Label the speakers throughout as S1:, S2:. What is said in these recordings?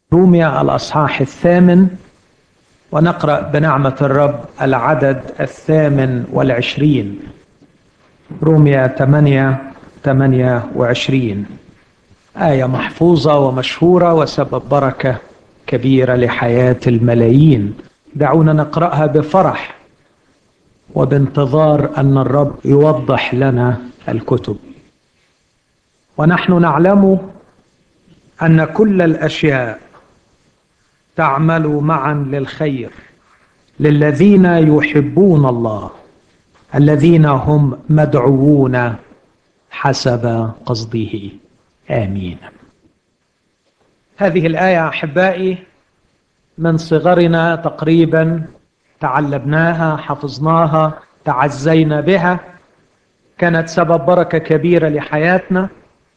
S1: روميا الأصحاح الثامن ونقرأ بنعمة الرب العدد الثامن والعشرين روميا ثمانية ثمانية وعشرين آية محفوظة ومشهورة وسبب بركة كبيرة لحياة الملايين دعونا نقرأها بفرح وبانتظار أن الرب يوضح لنا الكتب ونحن نعلم أن كل الأشياء تعمل معا للخير للذين يحبون الله الذين هم مدعوون حسب قصده امين هذه الايه احبائي من صغرنا تقريبا تعلمناها حفظناها تعزينا بها كانت سبب بركه كبيره لحياتنا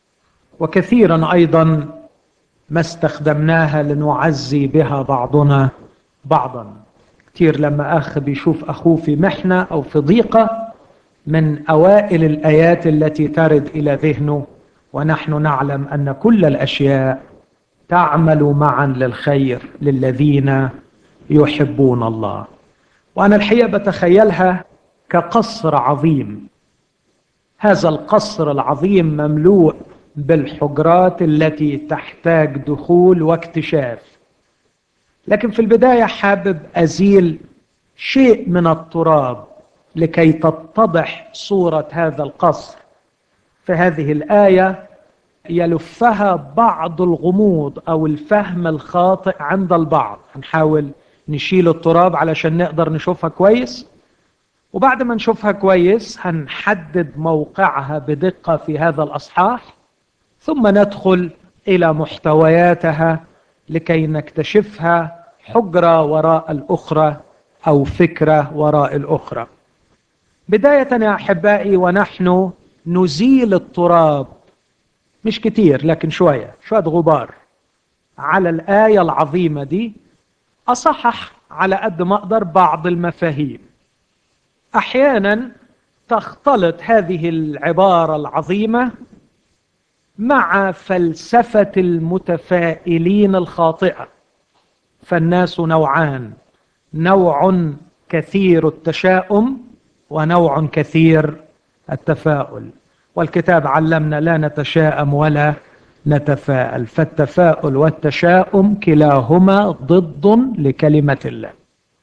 S1: وكثيرا ايضا ما استخدمناها لنعزي بها بعضنا بعضا كتير لما اخ بيشوف اخوه في محنه او في ضيقه من اوائل الايات التي ترد الى ذهنه ونحن نعلم ان كل الاشياء تعمل معا للخير للذين يحبون الله وانا الحقيقه بتخيلها كقصر عظيم هذا القصر العظيم مملوء بالحجرات التي تحتاج دخول واكتشاف لكن في البدايه حابب ازيل شيء من التراب لكي تتضح صوره هذا القصر في هذه الايه يلفها بعض الغموض او الفهم الخاطئ عند البعض هنحاول نشيل التراب علشان نقدر نشوفها كويس وبعد ما نشوفها كويس هنحدد موقعها بدقه في هذا الاصحاح ثم ندخل الى محتوياتها لكي نكتشفها حجره وراء الاخرى او فكره وراء الاخرى بدايه يا احبائي ونحن نزيل التراب مش كتير لكن شويه شويه غبار على الايه العظيمه دي اصحح على قد ما اقدر بعض المفاهيم احيانا تختلط هذه العباره العظيمه مع فلسفه المتفائلين الخاطئه فالناس نوعان نوع كثير التشاؤم ونوع كثير التفاؤل والكتاب علمنا لا نتشاءم ولا نتفاءل فالتفاؤل والتشاؤم كلاهما ضد لكلمه الله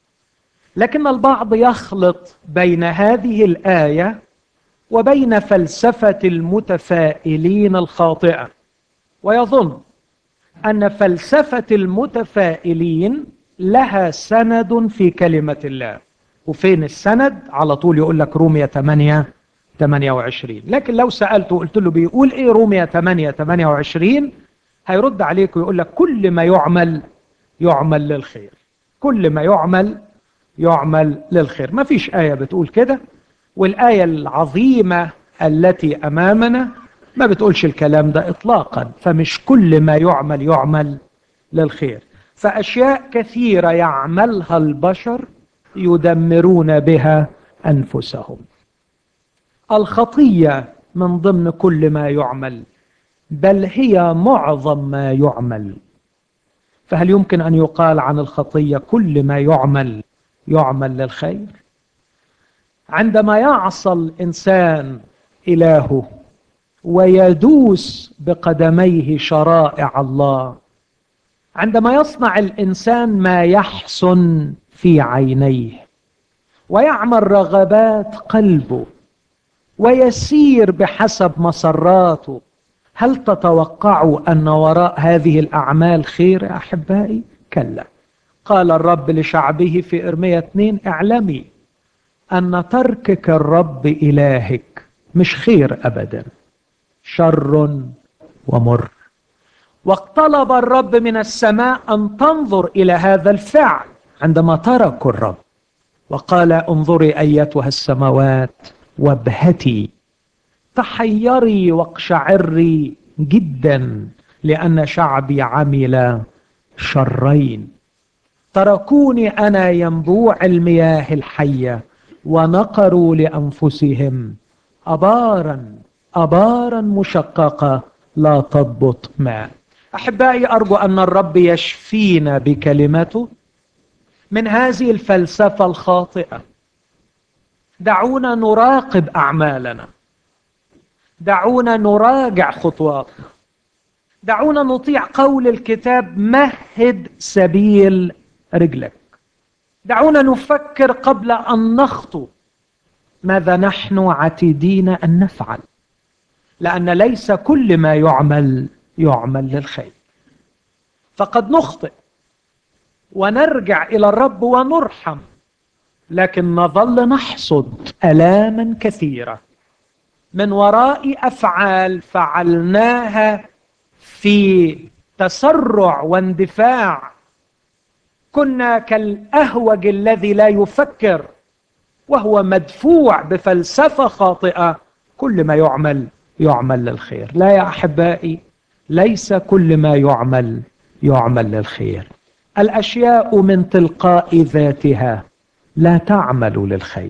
S1: لكن البعض يخلط بين هذه الايه وبين فلسفه المتفائلين الخاطئه ويظن ان فلسفه المتفائلين لها سند في كلمه الله وفين السند على طول يقول لك رومية 8 28 لكن لو سالته قلت له بيقول ايه رومية 8 28 هيرد عليك ويقول لك كل ما يعمل يعمل للخير كل ما يعمل يعمل للخير ما فيش آية بتقول كده والآية العظيمة التي أمامنا ما بتقولش الكلام ده إطلاقا فمش كل ما يعمل يعمل للخير فأشياء كثيرة يعملها البشر يدمرون بها أنفسهم الخطية من ضمن كل ما يعمل بل هي معظم ما يعمل فهل يمكن أن يقال عن الخطية كل ما يعمل يعمل للخير عندما يعصى الانسان الهه ويدوس بقدميه شرائع الله عندما يصنع الانسان ما يحسن في عينيه ويعمل رغبات قلبه ويسير بحسب مسراته هل تتوقعوا ان وراء هذه الاعمال خير يا احبائي كلا قال الرب لشعبه في ارميه 2 اعلمي ان تركك الرب الهك مش خير ابدا شر ومر واقتلب الرب من السماء ان تنظر الى هذا الفعل عندما تركوا الرب وقال انظري ايتها السماوات وابهتي تحيري واقشعري جدا لان شعبي عمل شرين تركوني انا ينبوع المياه الحيه ونقروا لانفسهم ابارا ابارا مشققه لا تضبط ماء احبائي ارجو ان الرب يشفينا بكلمته من هذه الفلسفه الخاطئه دعونا نراقب اعمالنا دعونا نراجع خطواتنا دعونا نطيع قول الكتاب مهد سبيل رجلك دعونا نفكر قبل ان نخطو ماذا نحن عتيدين ان نفعل لان ليس كل ما يعمل يعمل للخير فقد نخطئ ونرجع الى الرب ونرحم لكن نظل نحصد الاما كثيره من وراء افعال فعلناها في تسرع واندفاع كنا كالاهوج الذي لا يفكر وهو مدفوع بفلسفه خاطئه كل ما يعمل يعمل للخير لا يا احبائي ليس كل ما يعمل يعمل للخير الاشياء من تلقاء ذاتها لا تعمل للخير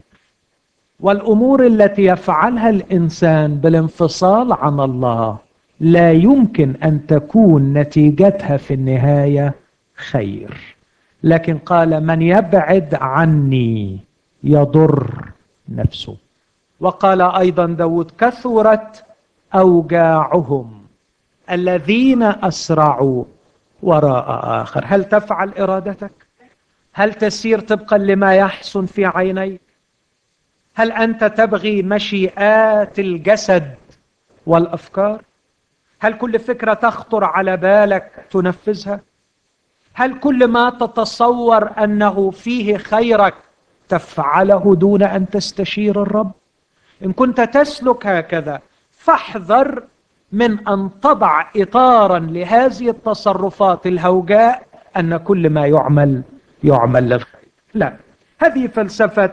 S1: والامور التي يفعلها الانسان بالانفصال عن الله لا يمكن ان تكون نتيجتها في النهايه خير لكن قال من يبعد عني يضر نفسه وقال ايضا داود كثرت اوجاعهم الذين اسرعوا وراء اخر هل تفعل ارادتك هل تسير طبقا لما يحسن في عينيك هل انت تبغي مشيئات الجسد والافكار هل كل فكره تخطر على بالك تنفذها هل كل ما تتصور انه فيه خيرك تفعله دون ان تستشير الرب ان كنت تسلك هكذا فاحذر من ان تضع اطارا لهذه التصرفات الهوجاء ان كل ما يعمل يعمل للخير لا هذه فلسفه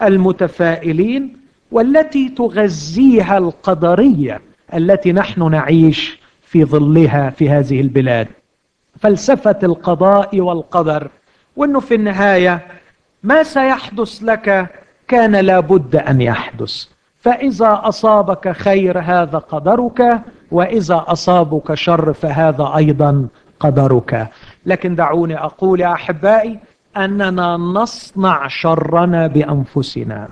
S1: المتفائلين والتي تغذيها القدريه التي نحن نعيش في ظلها في هذه البلاد فلسفه القضاء والقدر وانه في النهايه ما سيحدث لك كان لابد ان يحدث فاذا اصابك خير هذا قدرك واذا اصابك شر فهذا ايضا قدرك لكن دعوني اقول يا احبائي اننا نصنع شرنا بانفسنا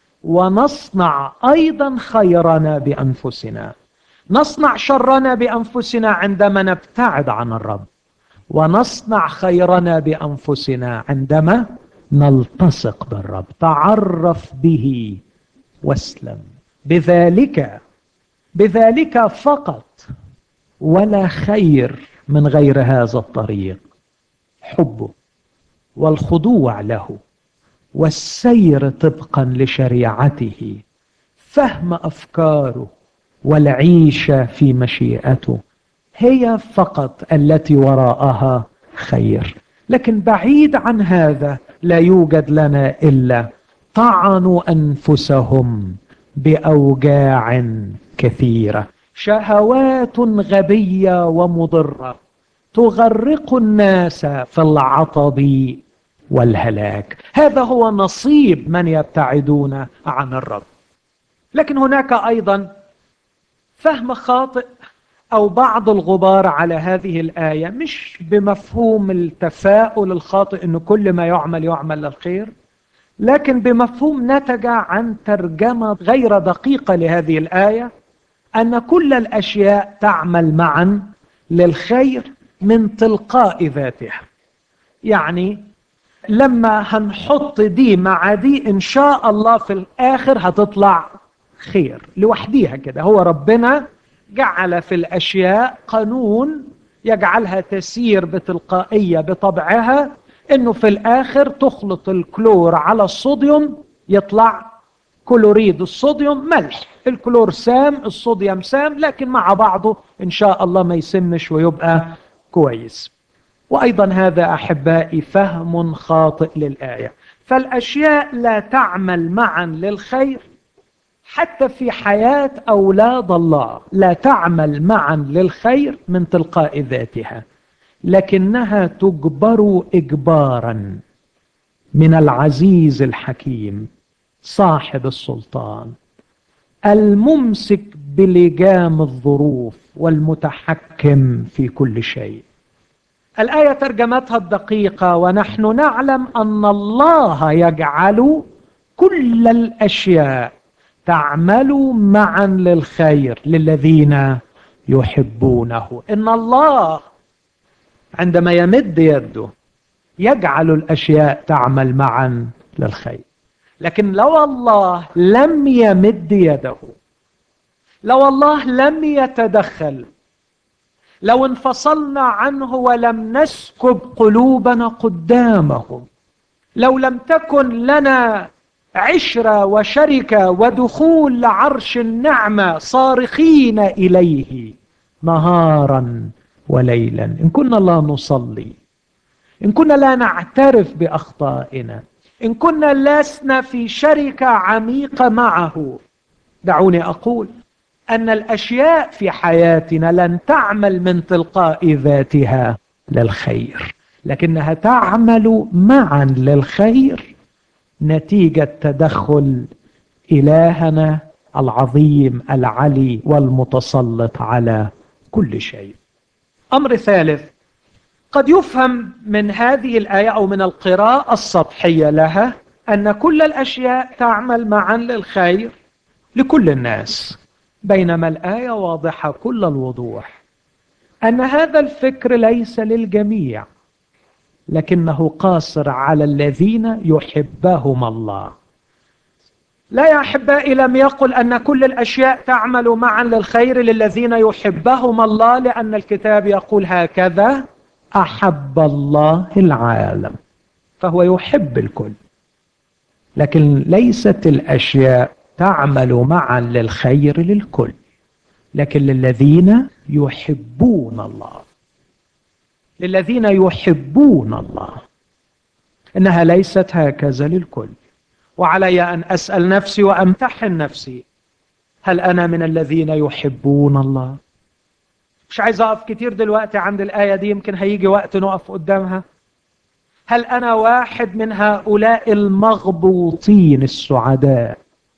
S1: ونصنع ايضا خيرنا بانفسنا نصنع شرنا بانفسنا عندما نبتعد عن الرب ونصنع خيرنا بانفسنا عندما نلتصق بالرب تعرف به واسلم بذلك بذلك فقط ولا خير من غير هذا الطريق حبه والخضوع له والسير طبقا لشريعته فهم افكاره والعيشه في مشيئته هي فقط التي وراءها خير لكن بعيد عن هذا لا يوجد لنا الا طعنوا انفسهم باوجاع كثيره شهوات غبيه ومضره تغرق الناس في العطب والهلاك هذا هو نصيب من يبتعدون عن الرب لكن هناك ايضا فهم خاطئ او بعض الغبار على هذه الايه مش بمفهوم التفاؤل الخاطئ انه كل ما يعمل يعمل للخير لكن بمفهوم نتج عن ترجمه غير دقيقه لهذه الايه ان كل الاشياء تعمل معا للخير من تلقاء ذاتها يعني لما هنحط دي مع دي ان شاء الله في الاخر هتطلع خير لوحديها كده هو ربنا جعل في الاشياء قانون يجعلها تسير بتلقائيه بطبعها انه في الاخر تخلط الكلور على الصوديوم يطلع كلوريد الصوديوم ملح الكلور سام الصوديوم سام لكن مع بعضه ان شاء الله ما يسمش ويبقى كويس وايضا هذا احبائي فهم خاطئ للايه فالاشياء لا تعمل معا للخير حتى في حياه اولاد الله لا تعمل معا للخير من تلقاء ذاتها لكنها تجبر اجبارا من العزيز الحكيم صاحب السلطان الممسك بلجام الظروف والمتحكم في كل شيء الآية ترجمتها الدقيقة ونحن نعلم أن الله يجعل كل الأشياء تعمل معا للخير للذين يحبونه إن الله عندما يمد يده يجعل الأشياء تعمل معا للخير لكن لو الله لم يمد يده لو الله لم يتدخل لو انفصلنا عنه ولم نسكب قلوبنا قدامه لو لم تكن لنا عشرة وشركة ودخول لعرش النعمة صارخين إليه نهارا وليلا إن كنا لا نصلي إن كنا لا نعترف بأخطائنا إن كنا لسنا في شركة عميقة معه دعوني أقول أن الأشياء في حياتنا لن تعمل من تلقاء ذاتها للخير لكنها تعمل معا للخير نتيجة تدخل إلهنا العظيم العلي والمتسلط على كل شيء أمر ثالث قد يفهم من هذه الآية أو من القراءة السطحية لها أن كل الأشياء تعمل معا للخير لكل الناس بينما الآية واضحة كل الوضوح أن هذا الفكر ليس للجميع لكنه قاصر على الذين يحبهم الله لا يا أحبائي لم يقل أن كل الأشياء تعمل معا للخير للذين يحبهم الله لأن الكتاب يقول هكذا أحب الله العالم فهو يحب الكل لكن ليست الأشياء تعمل معا للخير للكل لكن للذين يحبون الله للذين يحبون الله انها ليست هكذا للكل وعلي ان اسال نفسي وامتحن نفسي هل انا من الذين يحبون الله مش عايز اقف كتير دلوقتي عند الايه دي يمكن هيجي وقت نقف قدامها هل انا واحد من هؤلاء المغبوطين السعداء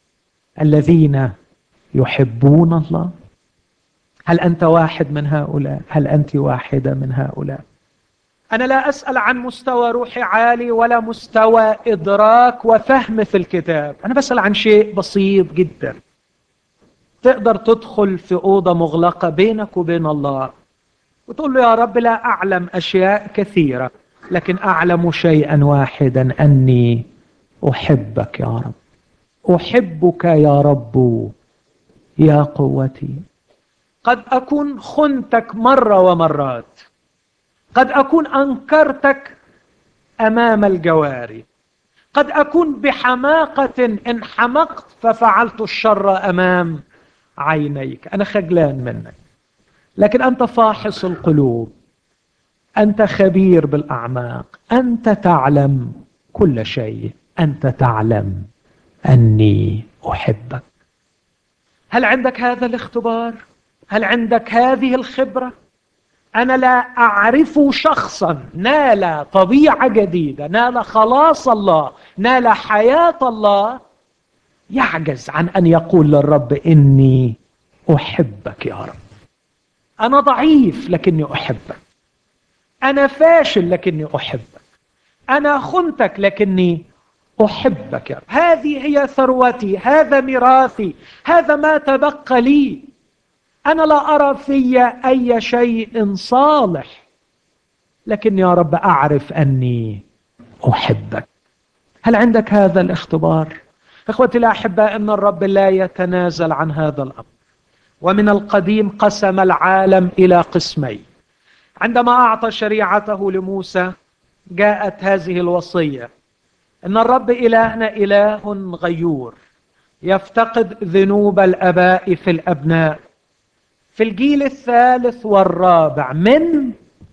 S1: الذين يحبون الله هل انت واحد من هؤلاء هل انت واحده من هؤلاء انا لا اسال عن مستوى روحي عالي ولا مستوى ادراك وفهم في الكتاب انا بسال عن شيء بسيط جدا تقدر تدخل في اوضه مغلقه بينك وبين الله وتقول له يا رب لا اعلم اشياء كثيره لكن اعلم شيئا واحدا اني احبك يا رب احبك يا رب يا قوتي قد اكون خنتك مره ومرات قد اكون انكرتك امام الجواري قد اكون بحماقه ان حمقت ففعلت الشر امام عينيك انا خجلان منك لكن انت فاحص القلوب انت خبير بالاعماق انت تعلم كل شيء انت تعلم اني احبك هل عندك هذا الاختبار هل عندك هذه الخبره انا لا اعرف شخصا نال طبيعه جديده نال خلاص الله نال حياه الله يعجز عن ان يقول للرب اني احبك يا رب انا ضعيف لكني احبك انا فاشل لكني احبك انا خنتك لكني احبك يا رب هذه هي ثروتي هذا ميراثي هذا ما تبقى لي انا لا ارى في اي شيء صالح لكن يا رب اعرف اني احبك هل عندك هذا الاختبار اخوتي الاحباء ان الرب لا يتنازل عن هذا الامر ومن القديم قسم العالم الى قسمين عندما اعطى شريعته لموسى جاءت هذه الوصيه ان الرب الهنا اله غيور يفتقد ذنوب الاباء في الابناء في الجيل الثالث والرابع من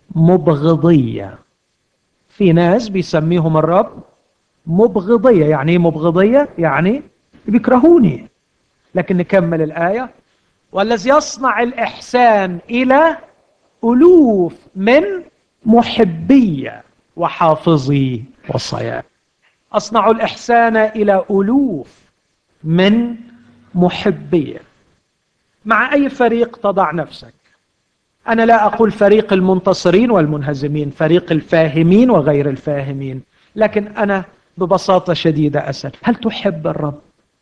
S1: مبغضيه في ناس بيسميهم الرب مبغضيه يعني ايه مبغضيه يعني بيكرهوني لكن نكمل الايه والذي يصنع الاحسان الى الوف من محبيه وحافظي وصايا اصنع الاحسان الى الوف من محبيه مع اي فريق تضع نفسك أنا لا أقول فريق المنتصرين والمنهزمين فريق الفاهمين وغير الفاهمين لكن أنا ببساطة شديدة أسأل هل تحب الرب؟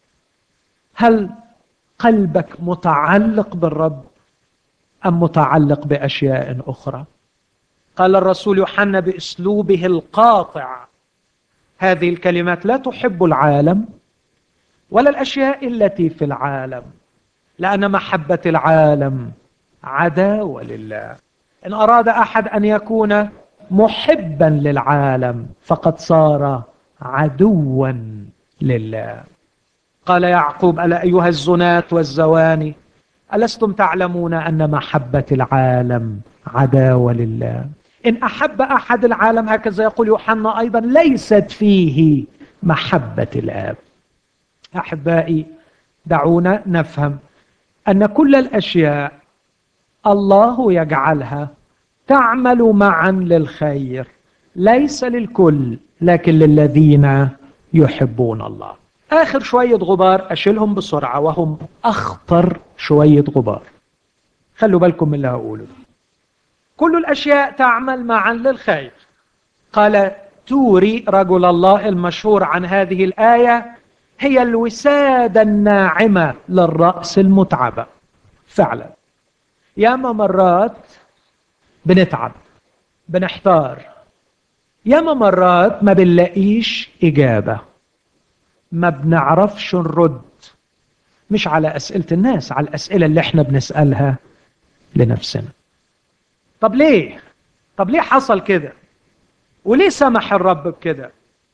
S1: هل قلبك متعلق بالرب أم متعلق بأشياء أخرى؟ قال الرسول يوحنا بأسلوبه القاطع هذه الكلمات لا تحب العالم ولا الأشياء التي في العالم لأن محبة العالم عداوة لله إن أراد أحد أن يكون محبا للعالم فقد صار عدوا لله قال يعقوب ألا أيها الزنات والزواني ألستم تعلمون أن محبة العالم عداوة لله إن أحب أحد العالم هكذا يقول يوحنا أيضا ليست فيه محبة الآب أحبائي دعونا نفهم أن كل الأشياء الله يجعلها تعمل معا للخير ليس للكل لكن للذين يحبون الله آخر شوية غبار أشيلهم بسرعة وهم أخطر شوية غبار خلوا بالكم من اللي هقوله كل الأشياء تعمل معا للخير قال توري رجل الله المشهور عن هذه الآية هي الوسادة الناعمة للرأس المتعبة فعلا ياما مرات بنتعب بنحتار ياما مرات ما بنلاقيش إجابة ما بنعرفش نرد مش على أسئلة الناس على الأسئلة اللي احنا بنسألها لنفسنا طب ليه طب ليه حصل كده وليه سمح الرب بكده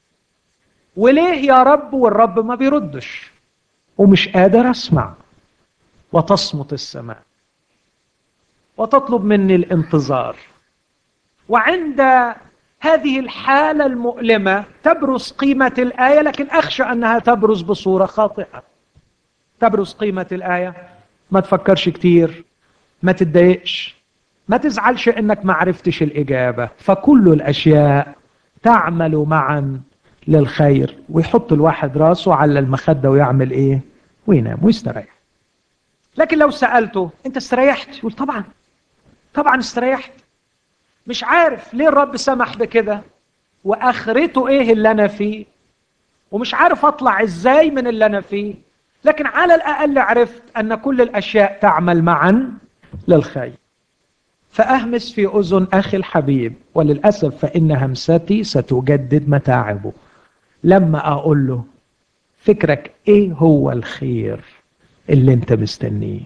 S1: وليه يا رب والرب ما بيردش ومش قادر اسمع وتصمت السماء وتطلب مني الانتظار وعند هذه الحالة المؤلمة تبرز قيمة الآية لكن أخشى أنها تبرز بصورة خاطئة تبرز قيمة الآية ما تفكرش كتير ما تتضايقش ما تزعلش انك ما عرفتش الإجابة فكل الأشياء تعمل معا للخير ويحط الواحد راسه على المخدة ويعمل ايه وينام ويستريح لكن لو سألته انت استريحت يقول طبعا طبعا استريحت مش عارف ليه الرب سمح بكده واخرته ايه اللي انا فيه ومش عارف اطلع ازاي من اللي انا فيه لكن على الاقل عرفت ان كل الاشياء تعمل معا للخير فاهمس في اذن اخي الحبيب وللاسف فان همستي ستجدد متاعبه لما اقول له فكرك ايه هو الخير اللي انت مستنيه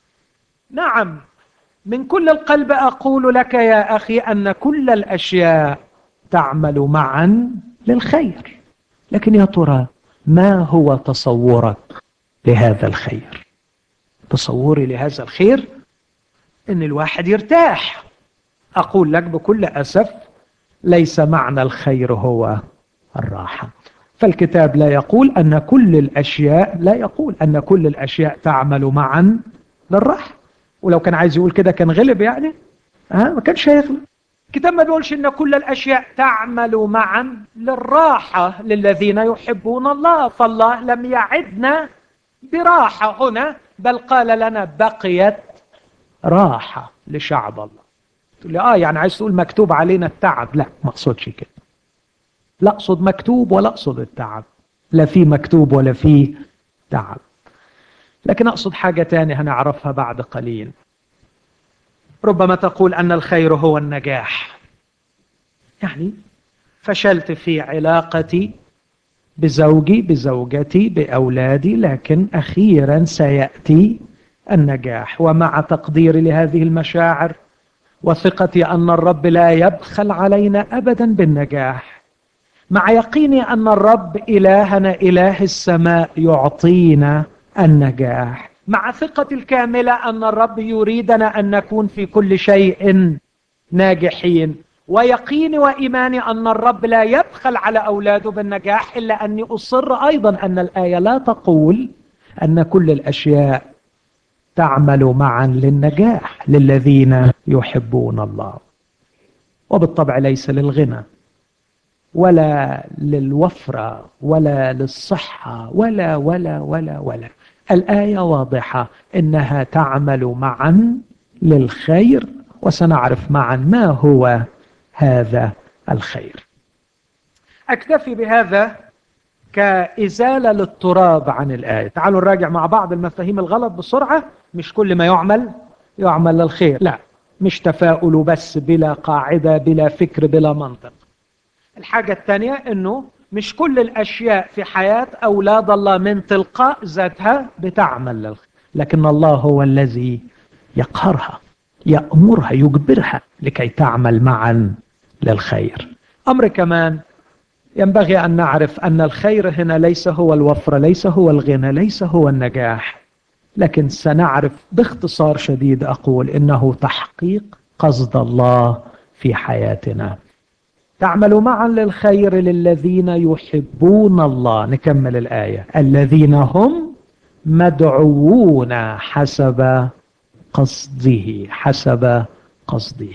S1: نعم من كل القلب اقول لك يا اخي ان كل الاشياء تعمل معا للخير لكن يا ترى ما هو تصورك لهذا الخير تصوري لهذا الخير ان الواحد يرتاح اقول لك بكل اسف ليس معنى الخير هو الراحه فالكتاب لا يقول ان كل الاشياء لا يقول ان كل الاشياء تعمل معا للراحه ولو كان عايز يقول كده كان غلب يعني ها ما كانش هيغلب الكتاب ما بيقولش ان كل الاشياء تعمل معا للراحه للذين يحبون الله فالله لم يعدنا براحه هنا بل قال لنا بقيت راحه لشعب الله تقول لي اه يعني عايز تقول مكتوب علينا التعب لا ما اقصدش كده لا اقصد مكتوب ولا اقصد التعب لا في مكتوب ولا في تعب لكن اقصد حاجه تانية هنعرفها بعد قليل ربما تقول ان الخير هو النجاح يعني فشلت في علاقتي بزوجي بزوجتي باولادي لكن اخيرا سياتي النجاح ومع تقديري لهذه المشاعر وثقتي ان الرب لا يبخل علينا ابدا بالنجاح مع يقيني ان الرب الهنا اله السماء يعطينا النجاح مع ثقتي الكامله ان الرب يريدنا ان نكون في كل شيء ناجحين ويقيني وايماني ان الرب لا يبخل على اولاده بالنجاح الا اني اصر ايضا ان الايه لا تقول ان كل الاشياء تعمل معا للنجاح للذين يحبون الله وبالطبع ليس للغنى ولا للوفرة ولا للصحة ولا ولا ولا ولا الآية واضحة إنها تعمل معا للخير وسنعرف معا ما هو هذا الخير اكتفي بهذا كإزالة للتراب عن الآية تعالوا نراجع مع بعض المفاهيم الغلط بسرعة مش كل ما يعمل يعمل للخير لا مش تفاؤل بس بلا قاعدة بلا فكر بلا منطق الحاجة الثانية انه مش كل الاشياء في حياة اولاد الله من تلقاء ذاتها بتعمل للخير لكن الله هو الذي يقهرها يأمرها يجبرها لكي تعمل معا للخير امر كمان ينبغي ان نعرف ان الخير هنا ليس هو الوفره ليس هو الغنى ليس هو النجاح لكن سنعرف باختصار شديد اقول انه تحقيق قصد الله في حياتنا تعمل معا للخير للذين يحبون الله نكمل الايه الذين هم مدعوون حسب قصده حسب قصده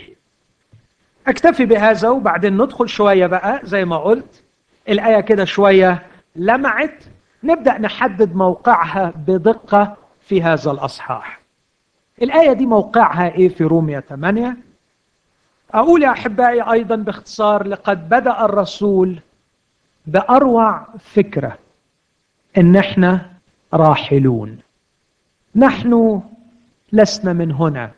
S1: اكتفي بهذا وبعدين ندخل شويه بقى زي ما قلت الايه كده شويه لمعت نبدا نحدد موقعها بدقه في هذا الاصحاح الايه دي موقعها ايه في روميا 8 اقول يا احبائي ايضا باختصار لقد بدا الرسول باروع فكره ان احنا راحلون نحن لسنا من هنا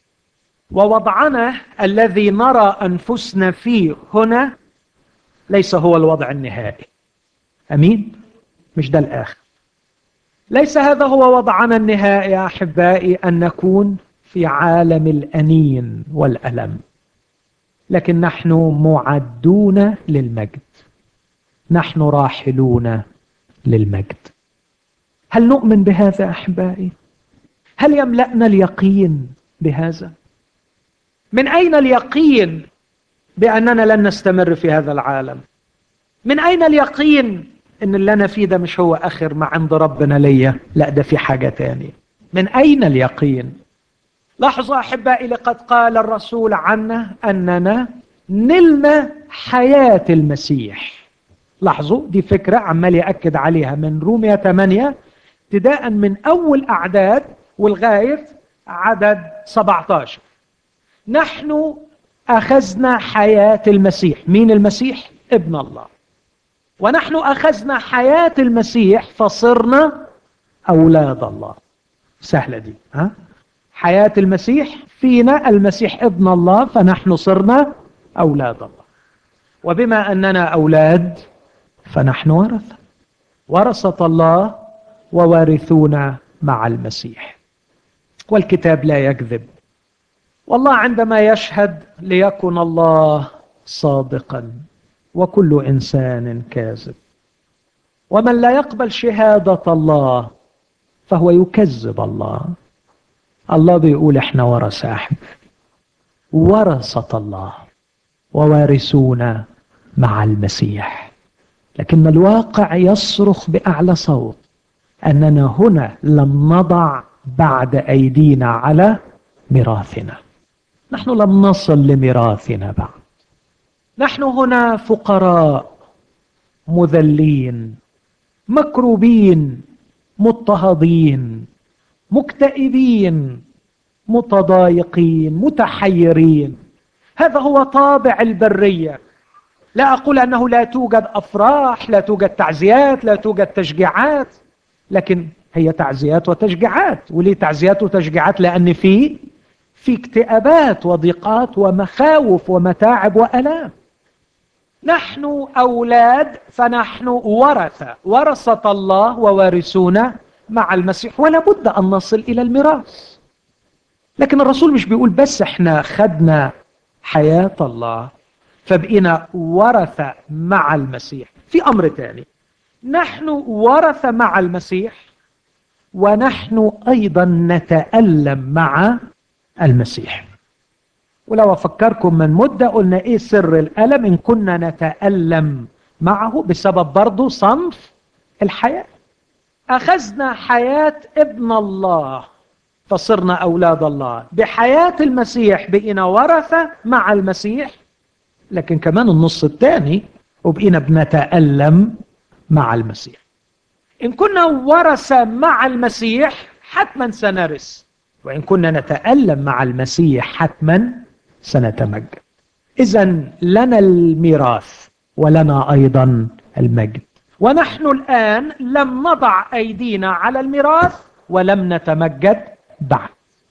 S1: ووضعنا الذي نرى انفسنا فيه هنا ليس هو الوضع النهائي امين مش ده الاخر ليس هذا هو وضعنا النهائي يا احبائي ان نكون في عالم الانين والالم لكن نحن معدون للمجد نحن راحلون للمجد هل نؤمن بهذا احبائي هل يملأنا اليقين بهذا من اين اليقين باننا لن نستمر في هذا العالم من اين اليقين ان اللي انا فيه ده مش هو اخر ما عند ربنا ليا لا ده في حاجه تانية من اين اليقين لاحظوا احبائي لقد قال الرسول عنا اننا نلنا حياه المسيح لاحظوا دي فكره عمال ياكد عليها من روميا 8 ابتداء من اول اعداد ولغايه عدد 17 نحن اخذنا حياه المسيح مين المسيح ابن الله ونحن اخذنا حياه المسيح فصرنا اولاد الله سهله دي ها حياه المسيح فينا المسيح ابن الله فنحن صرنا اولاد الله وبما اننا اولاد فنحن ورثه ورثه الله ووارثون مع المسيح والكتاب لا يكذب والله عندما يشهد ليكن الله صادقا وكل انسان كاذب ومن لا يقبل شهاده الله فهو يكذب الله الله بيقول احنا ورثه احنا ورثه الله ووارثون مع المسيح لكن الواقع يصرخ باعلى صوت اننا هنا لم نضع بعد ايدينا على ميراثنا نحن لم نصل لميراثنا بعد نحن هنا فقراء مذلين مكروبين مضطهدين مكتئبين متضايقين متحيرين هذا هو طابع البريه لا اقول انه لا توجد افراح لا توجد تعزيات لا توجد تشجيعات لكن هي تعزيات وتشجيعات وليه تعزيات وتشجيعات لان في في اكتئابات وضيقات ومخاوف ومتاعب والام نحن اولاد فنحن ورثه ورثه الله ووارثون مع المسيح ولا بد ان نصل الى الميراث لكن الرسول مش بيقول بس احنا خدنا حياه الله فبقينا ورثه مع المسيح في امر ثاني نحن ورثه مع المسيح ونحن ايضا نتالم مع المسيح ولو افكركم من مده قلنا ايه سر الالم ان كنا نتالم معه بسبب برضه صنف الحياه اخذنا حياه ابن الله فصرنا اولاد الله بحياه المسيح بقينا ورثه مع المسيح لكن كمان النص الثاني وبقينا بنتالم مع المسيح ان كنا ورثه مع المسيح حتما سنرث وإن كنا نتألم مع المسيح حتما سنتمجد إذا لنا الميراث ولنا أيضا المجد ونحن الآن لم نضع أيدينا على الميراث ولم نتمجد بعد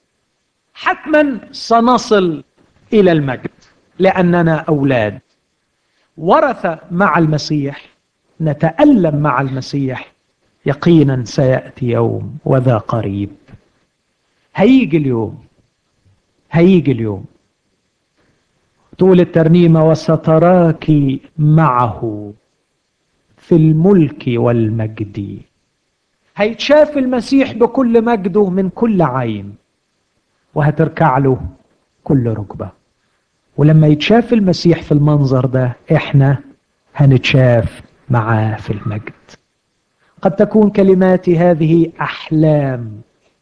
S1: حتما سنصل إلى المجد لأننا أولاد ورث مع المسيح نتألم مع المسيح يقينا سيأتي يوم وذا قريب هيجي اليوم هيجي اليوم طول الترنيمة وستراك معه في الملك والمجد هيتشاف المسيح بكل مجده من كل عين وهتركع له كل ركبة ولما يتشاف المسيح في المنظر ده احنا هنتشاف معاه في المجد قد تكون كلماتي هذه أحلام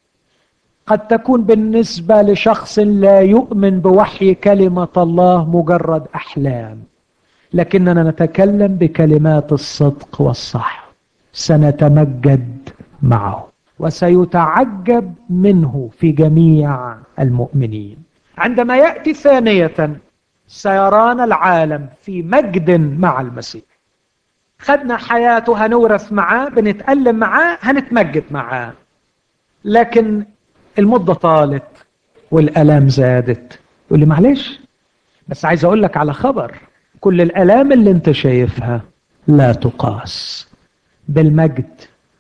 S1: قد تكون بالنسبة لشخص لا يؤمن بوحي كلمة الله مجرد أحلام لكننا نتكلم بكلمات الصدق والصح سنتمجد معه وسيتعجب منه في جميع المؤمنين عندما يأتي ثانية سيرانا العالم في مجد مع المسيح خدنا حياته هنورث معاه بنتألم معاه هنتمجد معاه لكن المدة طالت والألام زادت يقول لي معلش بس عايز أقول لك على خبر كل الألام اللي انت شايفها لا تقاس بالمجد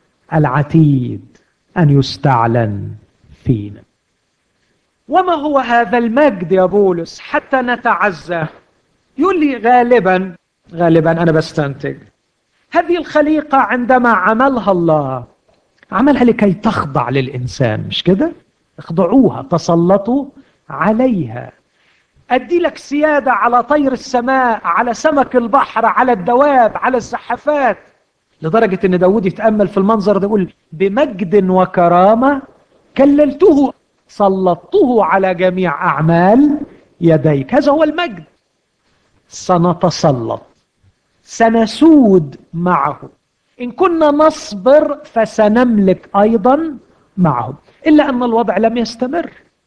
S1: العتيد أن يستعلن فينا وما هو هذا المجد يا بولس حتى نتعزى يقول لي غالبا غالبا أنا بستنتج هذه الخليقة عندما عملها الله عملها لكي تخضع للإنسان مش كده اخضعوها تسلطوا عليها أدي لك سيادة على طير السماء على سمك البحر على الدواب على الزحفات لدرجة أن داود يتأمل في المنظر ده يقول بمجد وكرامة كللته سلطته على جميع أعمال يديك هذا هو المجد سنتسلط سنسود معه إن كنا نصبر فسنملك أيضا معهم إلا أن الوضع لم يستمر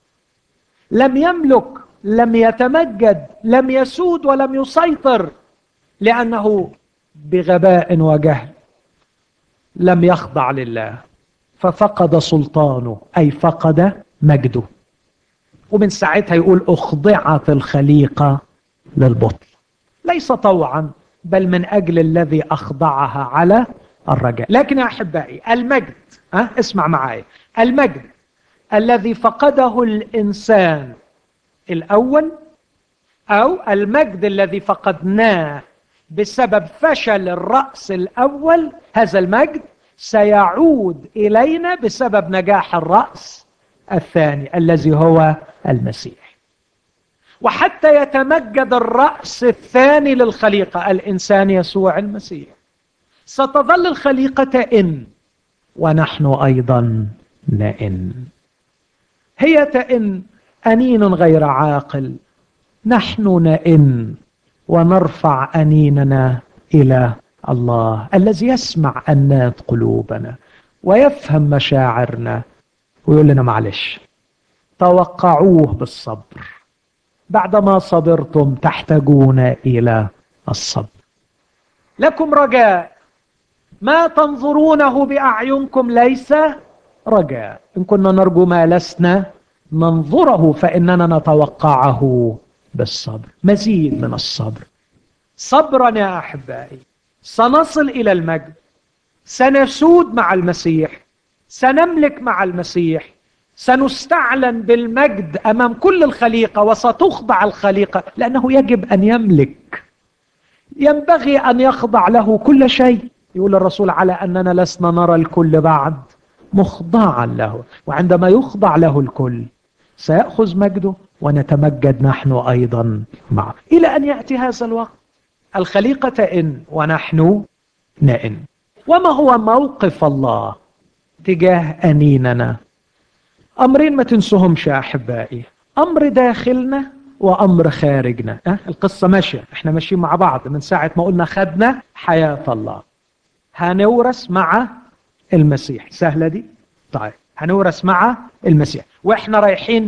S1: لم يملك لم يتمجد لم يسود ولم يسيطر لأنه بغباء وجهل لم يخضع لله ففقد سلطانه أي فقد مجده ومن ساعتها يقول أخضعت الخليقة للبطل ليس طوعا بل من أجل الذي أخضعها على الرجاء لكن يا أحبائي المجد أه؟ اسمع معايا المجد الذي فقده الإنسان الأول أو المجد الذي فقدناه بسبب فشل الرأس الأول هذا المجد سيعود إلينا بسبب نجاح الرأس الثاني الذي هو المسيح وحتى يتمجد الرأس الثاني للخليقة الإنسان يسوع المسيح ستظل الخليقة تئن ونحن أيضا نئن هي تئن أنين غير عاقل نحن نئن ونرفع أنيننا إلى الله الذي يسمع أنات قلوبنا ويفهم مشاعرنا ويقول لنا معلش توقعوه بالصبر بعدما صبرتم تحتاجون إلى الصبر لكم رجاء ما تنظرونه بأعينكم ليس رجاء إن كنا نرجو ما لسنا ننظره فإننا نتوقعه بالصبر مزيد من الصبر صبرا يا أحبائي سنصل إلى المجد سنسود مع المسيح سنملك مع المسيح سنستعلن بالمجد أمام كل الخليقة وستخضع الخليقة لأنه يجب أن يملك ينبغي أن يخضع له كل شيء يقول الرسول على أننا لسنا نرى الكل بعد مخضعا له وعندما يخضع له الكل سيأخذ مجده ونتمجد نحن أيضا معه إلى أن يأتي هذا الوقت الخليقة تئن ونحن نئن وما هو موقف الله تجاه أنيننا أمرين ما تنسوهمش يا أحبائي أمر داخلنا وأمر خارجنا أه؟ القصة ماشية احنا ماشيين مع بعض من ساعة ما قلنا خدنا حياة الله هنورث مع المسيح سهلة دي طيب هنورث مع المسيح واحنا رايحين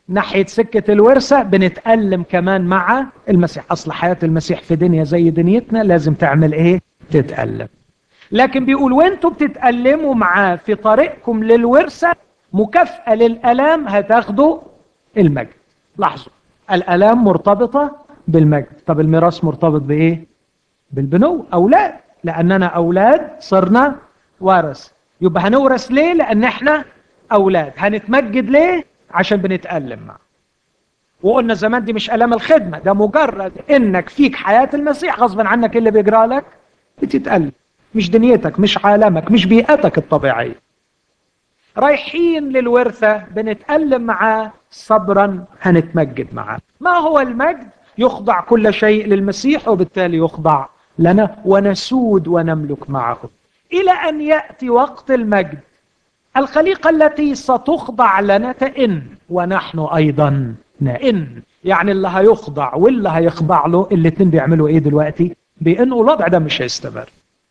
S1: ناحية سكة الورثة بنتألم كمان مع المسيح أصل حياة المسيح في دنيا زي دنيتنا لازم تعمل إيه؟ تتألم لكن بيقول وانتوا بتتألموا معاه في طريقكم للورثة مكافأة للألام هتاخدوا المجد لاحظوا الألام مرتبطة بالمجد طب الميراث مرتبط بإيه؟ بالبنو أولاد لأننا أولاد صرنا وارث يبقى هنورث ليه؟ لأن احنا أولاد هنتمجد ليه؟ عشان بنتألم معه وقلنا زمان دي مش ألام الخدمة ده مجرد إنك فيك حياة المسيح غصبا عنك اللي بيجرى لك بتتألم مش دنيتك مش عالمك مش بيئتك الطبيعية رايحين للورثة بنتألم معاه صبرا هنتمجد معاه ما هو المجد يخضع كل شيء للمسيح وبالتالي يخضع لنا ونسود ونملك معه إلى أن يأتي وقت المجد الخليقة التي ستخضع لنا تئن ونحن أيضا نئن يعني اللي هيخضع واللي هيخضع له الاتنين بيعملوا ايه دلوقتي بانه الوضع ده مش هيستمر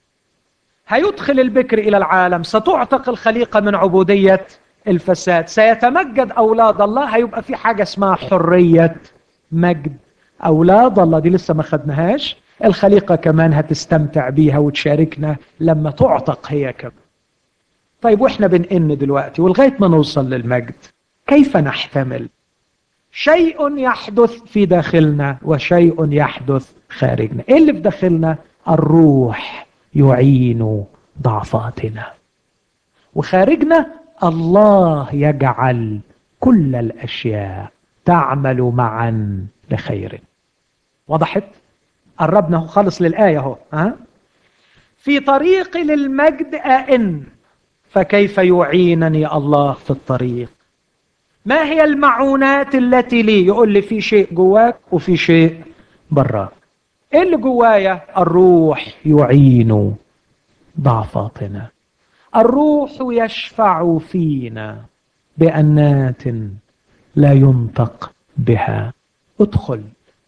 S1: هيدخل البكر الى العالم ستعتق الخليقة من عبودية الفساد سيتمجد اولاد الله هيبقى في حاجة اسمها حرية مجد اولاد الله دي لسه ما خدناهاش الخليقة كمان هتستمتع بيها وتشاركنا لما تعتق هي كمان طيب واحنا بنئن دلوقتي ولغايه ما نوصل للمجد كيف نحتمل شيء يحدث في داخلنا وشيء يحدث خارجنا ايه اللي في داخلنا الروح يعين ضعفاتنا وخارجنا الله يجعل كل الاشياء تعمل معا لخير وضحت قربنا خالص للايه اهو ها في طريقي للمجد ائن فكيف يعينني الله في الطريق ما هي المعونات التي لي يقول لي في شيء جواك وفي شيء براك ايه اللي جوايا الروح يعين ضعفاتنا الروح يشفع فينا بأنات لا ينطق بها ادخل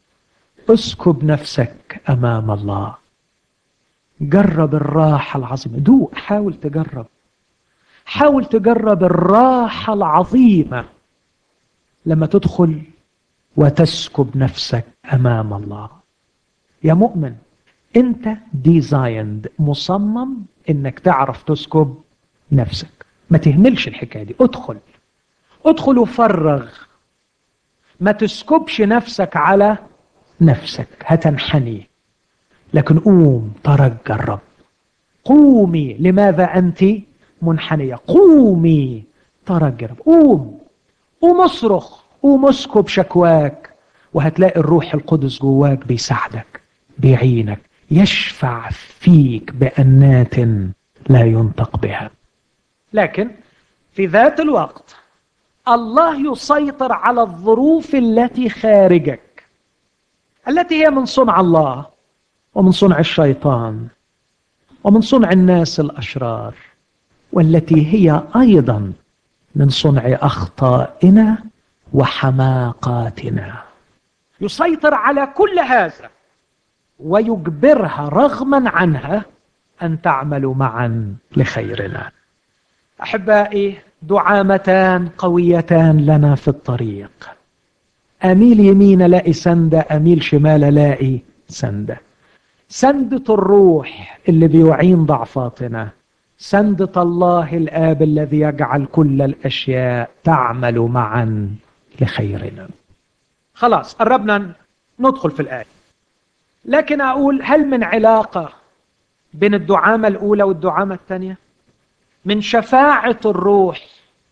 S1: اسكب نفسك امام الله جرب الراحة العظيمة دوق حاول تجرب حاول تجرب الراحة العظيمة لما تدخل وتسكب نفسك أمام الله يا مؤمن أنت ديزايند مصمم أنك تعرف تسكب نفسك ما تهملش الحكاية دي ادخل ادخل وفرغ ما تسكبش نفسك على نفسك هتنحني لكن قوم ترجى الرب قومي لماذا أنت منحنية قومي ترجى الرب قوم قوم اصرخ قوم اسكب شكواك وهتلاقي الروح القدس جواك بيساعدك بيعينك يشفع فيك بأنات لا ينطق بها لكن في ذات الوقت الله يسيطر على الظروف التي خارجك التي هي من صنع الله ومن صنع الشيطان ومن صنع الناس الأشرار والتي هي أيضا من صنع أخطائنا وحماقاتنا يسيطر على كل هذا ويجبرها رغما عنها أن تعمل معا لخيرنا أحبائي دعامتان قويتان لنا في الطريق أميل يمين لاقي سندة أميل شمال لاقي سندة سندة الروح اللي بيعين ضعفاتنا سندة الله الآب الذي يجعل كل الأشياء تعمل معا لخيرنا خلاص قربنا ندخل في الآية لكن أقول هل من علاقة بين الدعامة الأولى والدعامة الثانية من شفاعة الروح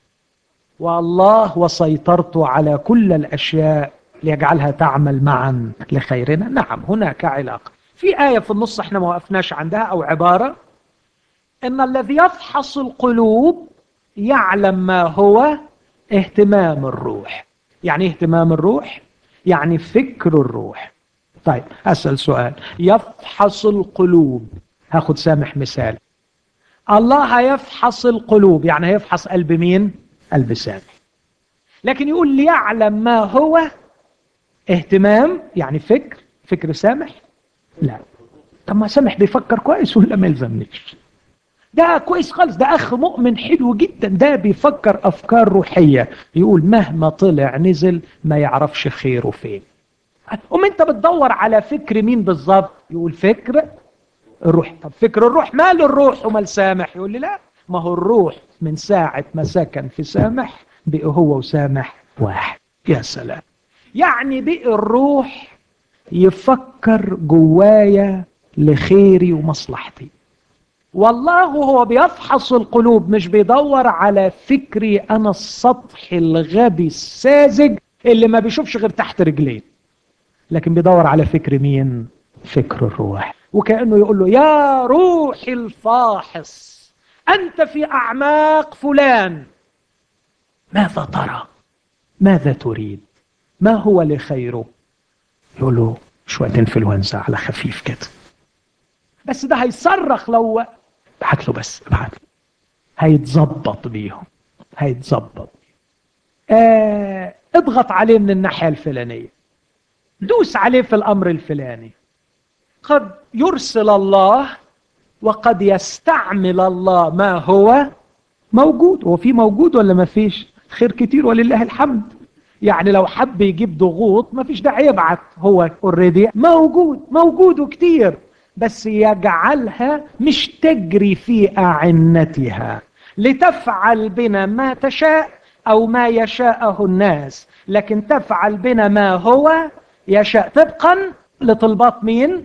S1: والله وسيطرته على كل الأشياء ليجعلها تعمل معا لخيرنا نعم هناك علاقة في آية في النص احنا ما وقفناش عندها أو عبارة ان الذي يفحص القلوب يعلم ما هو اهتمام الروح يعني اهتمام الروح يعني فكر الروح طيب اسال سؤال يفحص القلوب هاخد سامح مثال الله هيفحص القلوب يعني هيفحص قلب مين قلب سامح لكن يقول ليعلم ما هو اهتمام يعني فكر فكر سامح لا طب ما سامح بيفكر كويس ولا ما يلزمنيش ده كويس خالص ده اخ مؤمن حلو جدا ده بيفكر افكار روحيه يقول مهما طلع نزل ما يعرفش خيره فين قوم انت بتدور على فكر مين بالظبط يقول فكر الروح طب فكر الروح ماله الروح ومال سامح يقول لي لا ما هو الروح من ساعة ما سكن في سامح بقى هو وسامح واحد يا سلام يعني بقى الروح يفكر جوايا لخيري ومصلحتي والله هو بيفحص القلوب مش بيدور على فكري انا السطحي الغبي الساذج اللي ما بيشوفش غير تحت رجلين لكن بيدور على فكر مين فكر الروح وكأنه يقول له يا روحي الفاحص أنت في أعماق فلان ماذا ترى ماذا تريد ما هو لخيره يقول له شوية انفلونزا على خفيف كده بس ده هيصرخ لو ابعت له بس ابعت له هيتظبط بيهم هيتظبط آه اضغط عليه من الناحية الفلانية دوس عليه في الأمر الفلاني قد يرسل الله وقد يستعمل الله ما هو موجود هو في موجود ولا ما فيش خير كتير ولله الحمد يعني لو حب يجيب ضغوط ما فيش داعي يبعت هو اوريدي موجود موجود وكتير بس يجعلها مش تجري في أعنتها لتفعل بنا ما تشاء أو ما يشاءه الناس لكن تفعل بنا ما هو يشاء طبقا لطلبات مين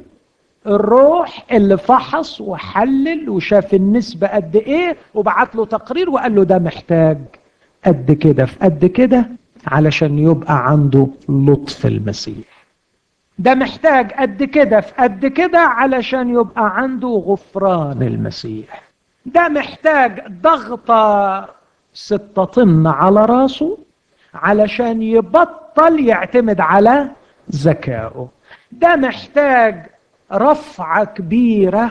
S1: الروح اللي فحص وحلل وشاف النسبة قد ايه وبعت له تقرير وقال له ده محتاج قد كده في قد كده علشان يبقى عنده لطف المسيح ده محتاج قد كده في قد كده علشان يبقى عنده غفران المسيح ده محتاج ضغطة ستة طن على راسه علشان يبطل يعتمد على ذكائه ده محتاج رفعة كبيرة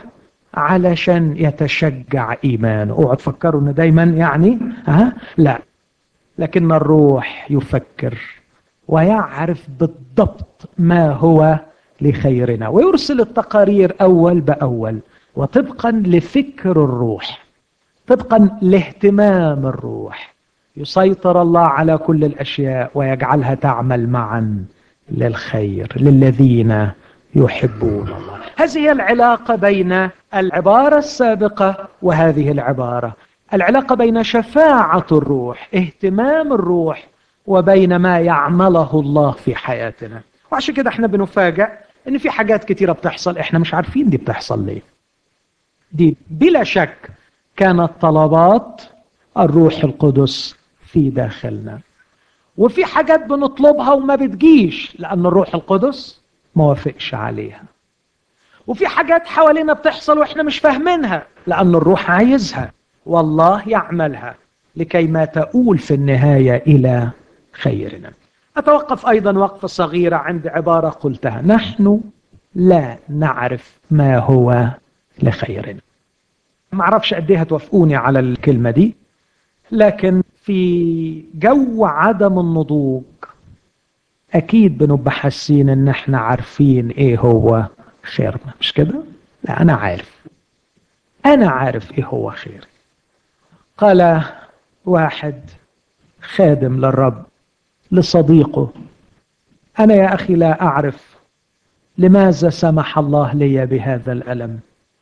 S1: علشان يتشجع إيمانه اوعوا تفكروا ان دايما يعني ها لا لكن الروح يفكر ويعرف بالضبط ما هو لخيرنا ويرسل التقارير أول بأول وطبقا لفكر الروح طبقا لاهتمام الروح يسيطر الله على كل الأشياء ويجعلها تعمل معا للخير للذين يحبون الله هذه هي العلاقة بين العبارة السابقة وهذه العبارة العلاقة بين شفاعة الروح اهتمام الروح وبين ما يعمله الله في حياتنا وعشان كده احنا بنفاجأ ان في حاجات كتيرة بتحصل احنا مش عارفين دي بتحصل ليه دي بلا شك كانت طلبات الروح القدس في داخلنا وفي حاجات بنطلبها وما بتجيش لأن الروح القدس ما وافقش عليها وفي حاجات حوالينا بتحصل واحنا مش فاهمينها لأن الروح عايزها والله يعملها لكي ما تؤول في النهاية إلى خيرنا أتوقف أيضا وقفة صغيرة عند عبارة قلتها نحن لا نعرف ما هو لخيرنا ما أعرفش قد ايه هتوافقوني على الكلمة دي لكن في جو عدم النضوج أكيد بنبقى حاسين إن إحنا عارفين إيه هو خيرنا مش كده؟ لا أنا عارف أنا عارف إيه هو خير قال واحد خادم للرب لصديقه أنا يا أخي لا أعرف لماذا سمح الله لي بهذا الألم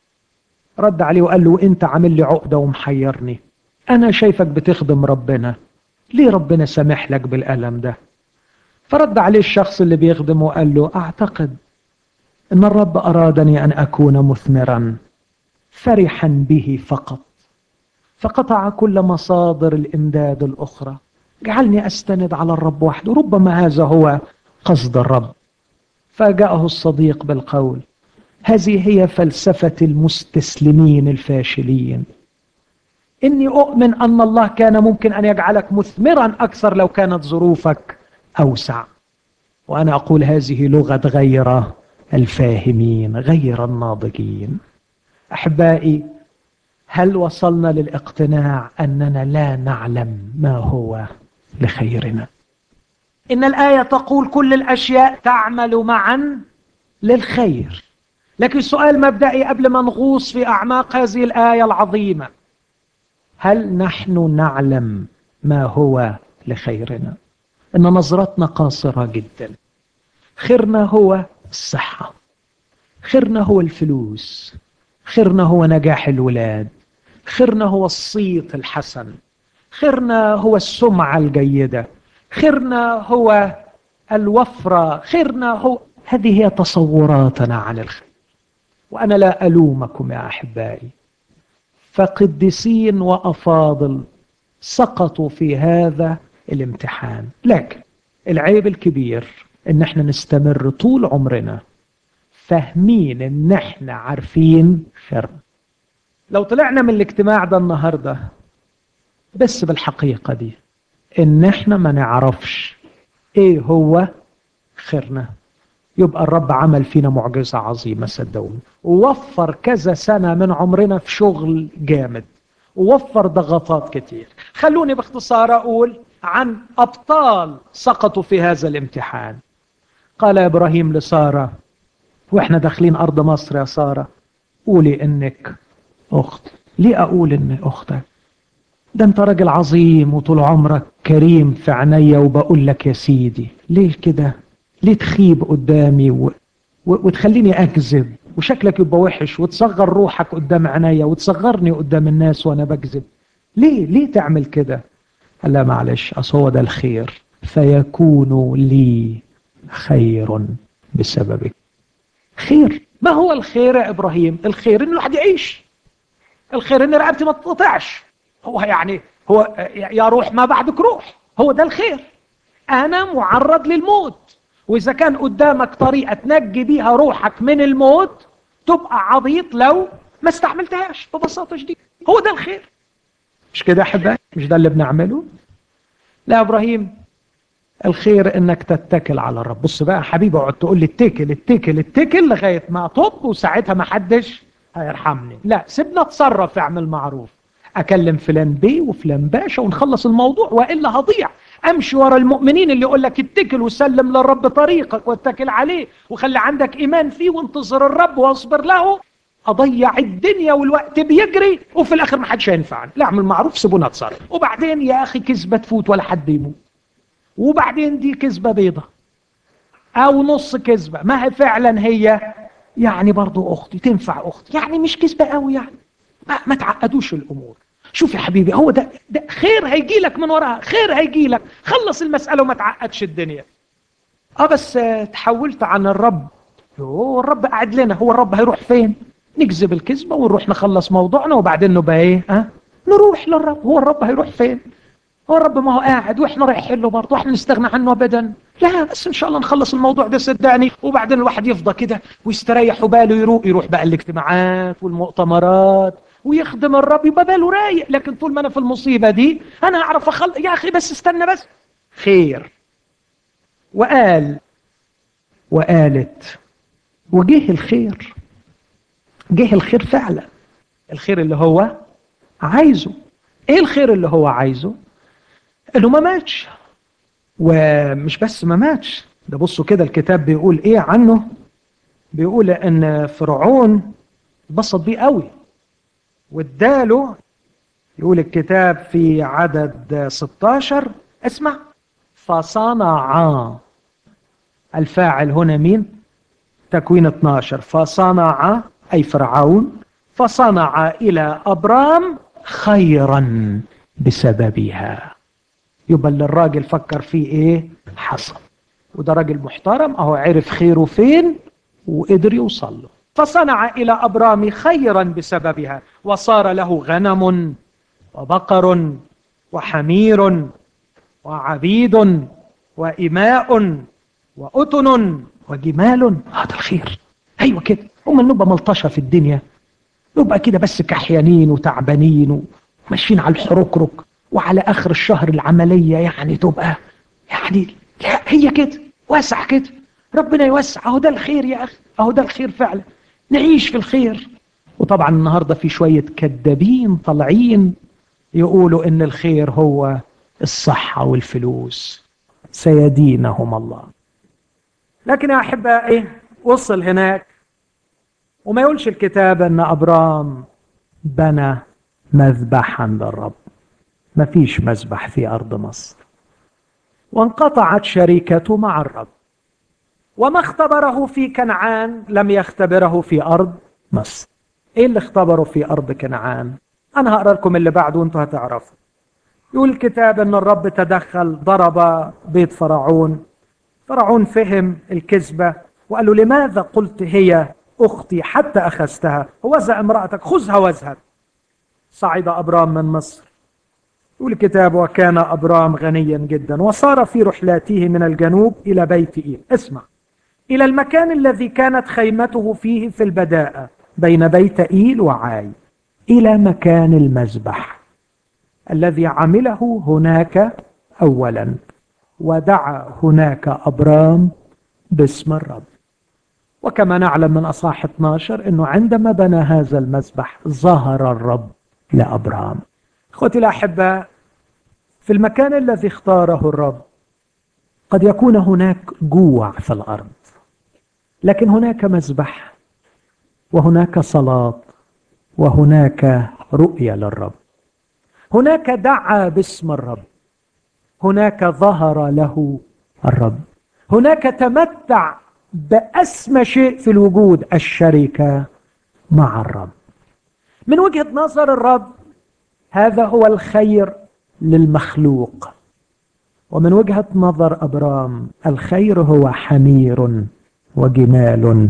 S1: رد عليه وقال له أنت عامل لي عقدة ومحيرني أنا شايفك بتخدم ربنا ليه ربنا سامح لك بالألم ده فرد عليه الشخص اللي بيخدم وقال له أعتقد أن الرب أرادني أن أكون مثمرا فرحا به فقط فقطع كل مصادر الإمداد الأخرى جعلني أستند على الرب وحده ربما هذا هو قصد الرب فجاءه الصديق بالقول هذه هي فلسفة المستسلمين الفاشلين إني أؤمن أن الله كان ممكن أن يجعلك مثمرا أكثر لو كانت ظروفك أوسع وأنا أقول هذه لغة غير الفاهمين غير الناضجين أحبائي هل وصلنا للاقتناع أننا لا نعلم ما هو لخيرنا إن الآية تقول كل الأشياء تعمل معا للخير لكن سؤال مبدئي قبل ما نغوص في أعماق هذه الآية العظيمة هل نحن نعلم ما هو لخيرنا إن نظرتنا قاصرة جدا خيرنا هو الصحة خيرنا هو الفلوس خيرنا هو نجاح الولاد خيرنا هو الصيت الحسن خيرنا هو السمعة الجيدة خيرنا هو الوفرة خيرنا هو هذه هي تصوراتنا عن الخير وأنا لا ألومكم يا أحبائي فقديسين وأفاضل سقطوا في هذا الامتحان لكن العيب الكبير ان احنا نستمر طول عمرنا فاهمين ان احنا عارفين خيرنا لو طلعنا من الاجتماع ده النهارده بس بالحقيقة دي ان احنا ما نعرفش ايه هو خيرنا يبقى الرب عمل فينا معجزة عظيمة صدقوني ووفر كذا سنة من عمرنا في شغل جامد ووفر ضغطات كتير خلوني باختصار أقول عن أبطال سقطوا في هذا الامتحان قال إبراهيم لسارة وإحنا داخلين أرض مصر يا سارة قولي إنك أخت ليه أقول إن أختك ده أنت راجل عظيم وطول عمرك كريم في عينيا وبقول لك يا سيدي ليه كده ليه تخيب قدامي و... و... وتخليني أكذب وشكلك يبقى وحش وتصغر روحك قدام عينيا وتصغرني قدام الناس وأنا بكذب ليه ليه تعمل كده قال لا معلش أصل هو ده الخير فيكون لي خير بسببك خير ما هو الخير يا إبراهيم الخير إن الواحد يعيش الخير إن رقبتي ما تقطعش هو يعني هو يا روح ما بعدك روح هو ده الخير أنا معرض للموت وإذا كان قدامك طريقة تنجي بيها روحك من الموت تبقى عبيط لو ما استحملتهاش ببساطة شديدة هو ده الخير مش كده أحبائي مش ده اللي بنعمله لا يا إبراهيم الخير انك تتكل على الرب بص بقى حبيبي اقعد تقول لي اتكل اتكل اتكل لغايه ما طب وساعتها ما حدش هيرحمني لا سيبنا اتصرف اعمل معروف اكلم فلان بيه وفلان باشا ونخلص الموضوع والا هضيع امشي ورا المؤمنين اللي يقول لك اتكل وسلم للرب طريقك واتكل عليه وخلي عندك ايمان فيه وانتظر الرب واصبر له اضيع الدنيا والوقت بيجري وفي الاخر ما حدش هينفعني لا اعمل معروف سيبونا اتصرف وبعدين يا اخي كذبه تفوت ولا حد يموت وبعدين دي كذبه بيضه او نص كذبه ما هي فعلا هي يعني برضو اختي تنفع اختي يعني مش كذبه قوي يعني ما, ما تعقدوش الامور شوف يا حبيبي هو ده, ده خير هيجي لك من وراها خير هيجي لك خلص المساله وما تعقدش الدنيا اه بس تحولت عن الرب هو الرب قاعد لنا هو الرب هيروح فين نكذب الكذبه ونروح نخلص موضوعنا وبعدين نبقى ايه ها نروح للرب هو الرب هيروح فين هو الرب ما هو قاعد واحنا رايحين له برضه واحنا نستغنى عنه ابدا لا بس ان شاء الله نخلص الموضوع ده صدقني وبعدين الواحد يفضى كده ويستريح وباله يروق يروح بقى الاجتماعات والمؤتمرات ويخدم الرب يبقى باله رايق لكن طول ما انا في المصيبه دي انا اعرف اخلص يا اخي بس استنى بس خير وقال وقالت وجه الخير جه الخير فعلا الخير اللي هو عايزه ايه الخير اللي هو عايزه انه ما ماتش ومش بس ما ماتش ده بصوا كده الكتاب بيقول ايه عنه بيقول ان فرعون اتبسط بيه قوي واداله يقول الكتاب في عدد 16 اسمع فصنع الفاعل هنا مين تكوين 12 فصنع أي فرعون فصنع إلى أبرام خيرا بسببها يبقى اللي الراجل فكر فيه ايه حصل وده راجل محترم اهو عرف خيره فين وقدر يوصل له فصنع الى ابرام خيرا بسببها وصار له غنم وبقر وحمير وعبيد وإماء وأتن وجمال هذا الخير أيوة كده هم نبقى ملطشة في الدنيا نبقى كده بس كحيانين وتعبانين وماشيين على الحركرك وعلى آخر الشهر العملية يعني تبقى يعني هي كده واسع كده ربنا يوسع اهو ده الخير يا أخي اهو ده الخير فعلا نعيش في الخير وطبعا النهاردة في شوية كذابين طالعين يقولوا ان الخير هو الصحة والفلوس سيدينهم الله لكن يا أحبائي وصل هناك وما يقولش الكتاب ان ابرام بنى مذبحا للرب ما فيش مذبح في ارض مصر وانقطعت شركته مع الرب وما اختبره في كنعان لم يختبره في ارض مصر ايه اللي اختبره في ارض كنعان انا هقرا لكم اللي بعده وانتوا هتعرفوا يقول الكتاب ان الرب تدخل ضرب بيت فرعون فرعون فهم الكذبه وقال له لماذا قلت هي اختي حتى اخذتها وزع امراتك خذها واذهب صعد ابرام من مصر يقول الكتاب وكان ابرام غنيا جدا وصار في رحلاته من الجنوب الى بيت ايل اسمع الى المكان الذي كانت خيمته فيه في البداءه بين بيت ايل وعاي الى مكان المذبح الذي عمله هناك اولا ودعا هناك ابرام باسم الرب وكما نعلم من اصحاح 12 انه عندما بنى هذا المذبح ظهر الرب لابرام اخوتي الاحباء في المكان الذي اختاره الرب قد يكون هناك جوع في الارض لكن هناك مذبح وهناك صلاه وهناك رؤيه للرب هناك دعا باسم الرب هناك ظهر له الرب هناك تمتع باسمى شيء في الوجود الشركه مع الرب من وجهه نظر الرب هذا هو الخير للمخلوق ومن وجهه نظر ابرام الخير هو حمير وجمال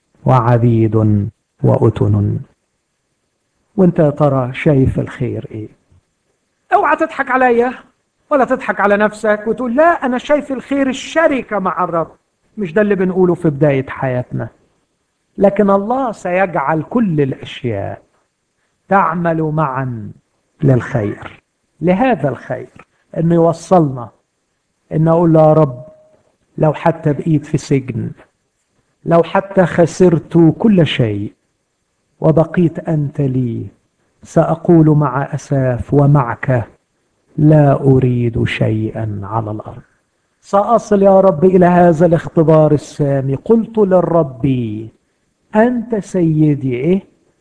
S1: وعبيد واتن وانت يا ترى شايف الخير ايه اوعى تضحك عليا ولا تضحك على نفسك وتقول لا انا شايف الخير الشركه مع الرب مش ده اللي بنقوله في بدايه حياتنا لكن الله سيجعل كل الاشياء تعمل معا للخير لهذا الخير انه يوصلنا ان اقول له يا رب لو حتى بقيت في سجن لو حتى خسرت كل شيء وبقيت انت لي ساقول مع اساف ومعك لا اريد شيئا على الارض ساصل يا رب الى هذا الاختبار السامي قلت للرب انت سيدي ايه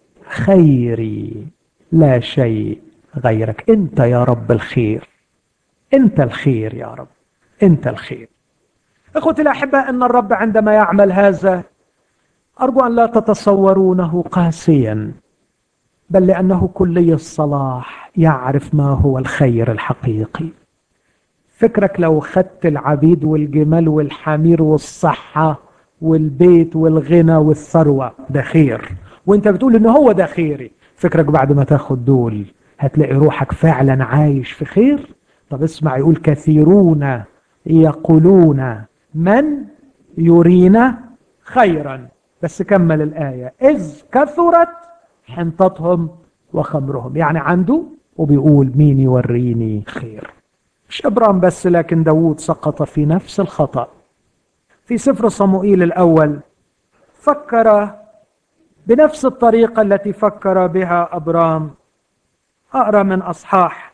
S1: خيري لا شيء غيرك انت يا رب الخير انت الخير يا رب انت الخير اخوتي الاحباء ان الرب عندما يعمل هذا ارجو ان لا تتصورونه قاسيا بل لانه كلي الصلاح يعرف ما هو الخير الحقيقي فكرك لو خدت العبيد والجمال والحمير والصحه والبيت والغنى والثروه ده خير وانت بتقول ان هو ده خيري فكرك بعد ما تاخد دول هتلاقي روحك فعلا عايش في خير طب اسمع يقول كثيرون يقولون من يرينا خيرا بس كمل الآية إذ كثرت حنطتهم وخمرهم يعني عنده وبيقول مين يوريني خير مش إبرام بس لكن داود سقط في نفس الخطأ في سفر صموئيل الأول فكر بنفس الطريقة التي فكر بها أبرام أقرأ من أصحاح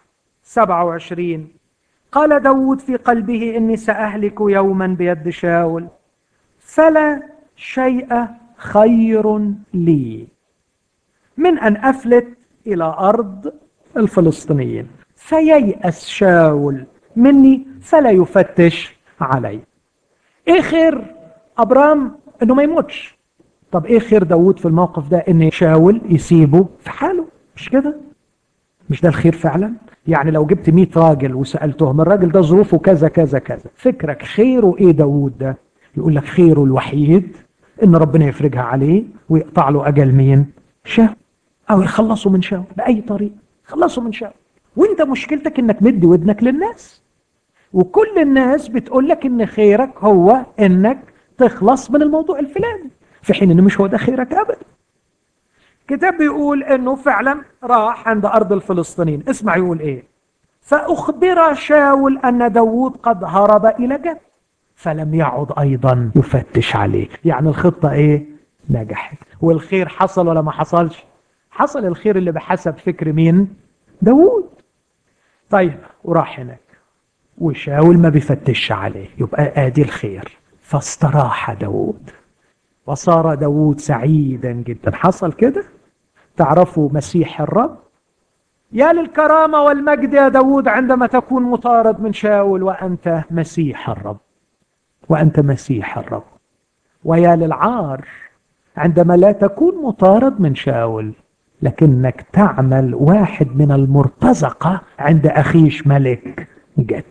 S1: 27 قال داود في قلبه إني سأهلك يوما بيد شاول فلا شيء خير لي من أن أفلت إلى أرض الفلسطينيين فييأس شاول مني فلا يفتش علي ايه خير ابرام انه ما يموتش طب ايه خير داود في الموقف ده ان شاول يسيبه في حاله مش كده مش ده الخير فعلا يعني لو جبت 100 راجل وسالتهم الراجل ده ظروفه كذا كذا كذا فكرك خيره ايه داود ده يقول لك خيره الوحيد ان ربنا يفرجها عليه ويقطع له اجل مين شاول او يخلصه من شاول باي طريقه خلصه من شاول وانت مشكلتك انك مدي ودنك للناس وكل الناس بتقول لك ان خيرك هو انك تخلص من الموضوع الفلاني في حين ان مش هو ده خيرك ابدا كتاب بيقول انه فعلا راح عند ارض الفلسطينيين اسمع يقول ايه فاخبر شاول ان داوود قد هرب الى جد فلم يعد ايضا يفتش عليه يعني الخطه ايه نجحت والخير حصل ولا ما حصلش حصل الخير اللي بحسب فكر مين داوود طيب وراح هناك وشاول ما بيفتش عليه يبقى ادي الخير فاستراح داود وصار داود سعيدا جدا حصل كده تعرفوا مسيح الرب يا للكرامة والمجد يا داود عندما تكون مطارد من شاول وأنت مسيح الرب وأنت مسيح الرب ويا للعار عندما لا تكون مطارد من شاول لكنك تعمل واحد من المرتزقة عند أخيش ملك جد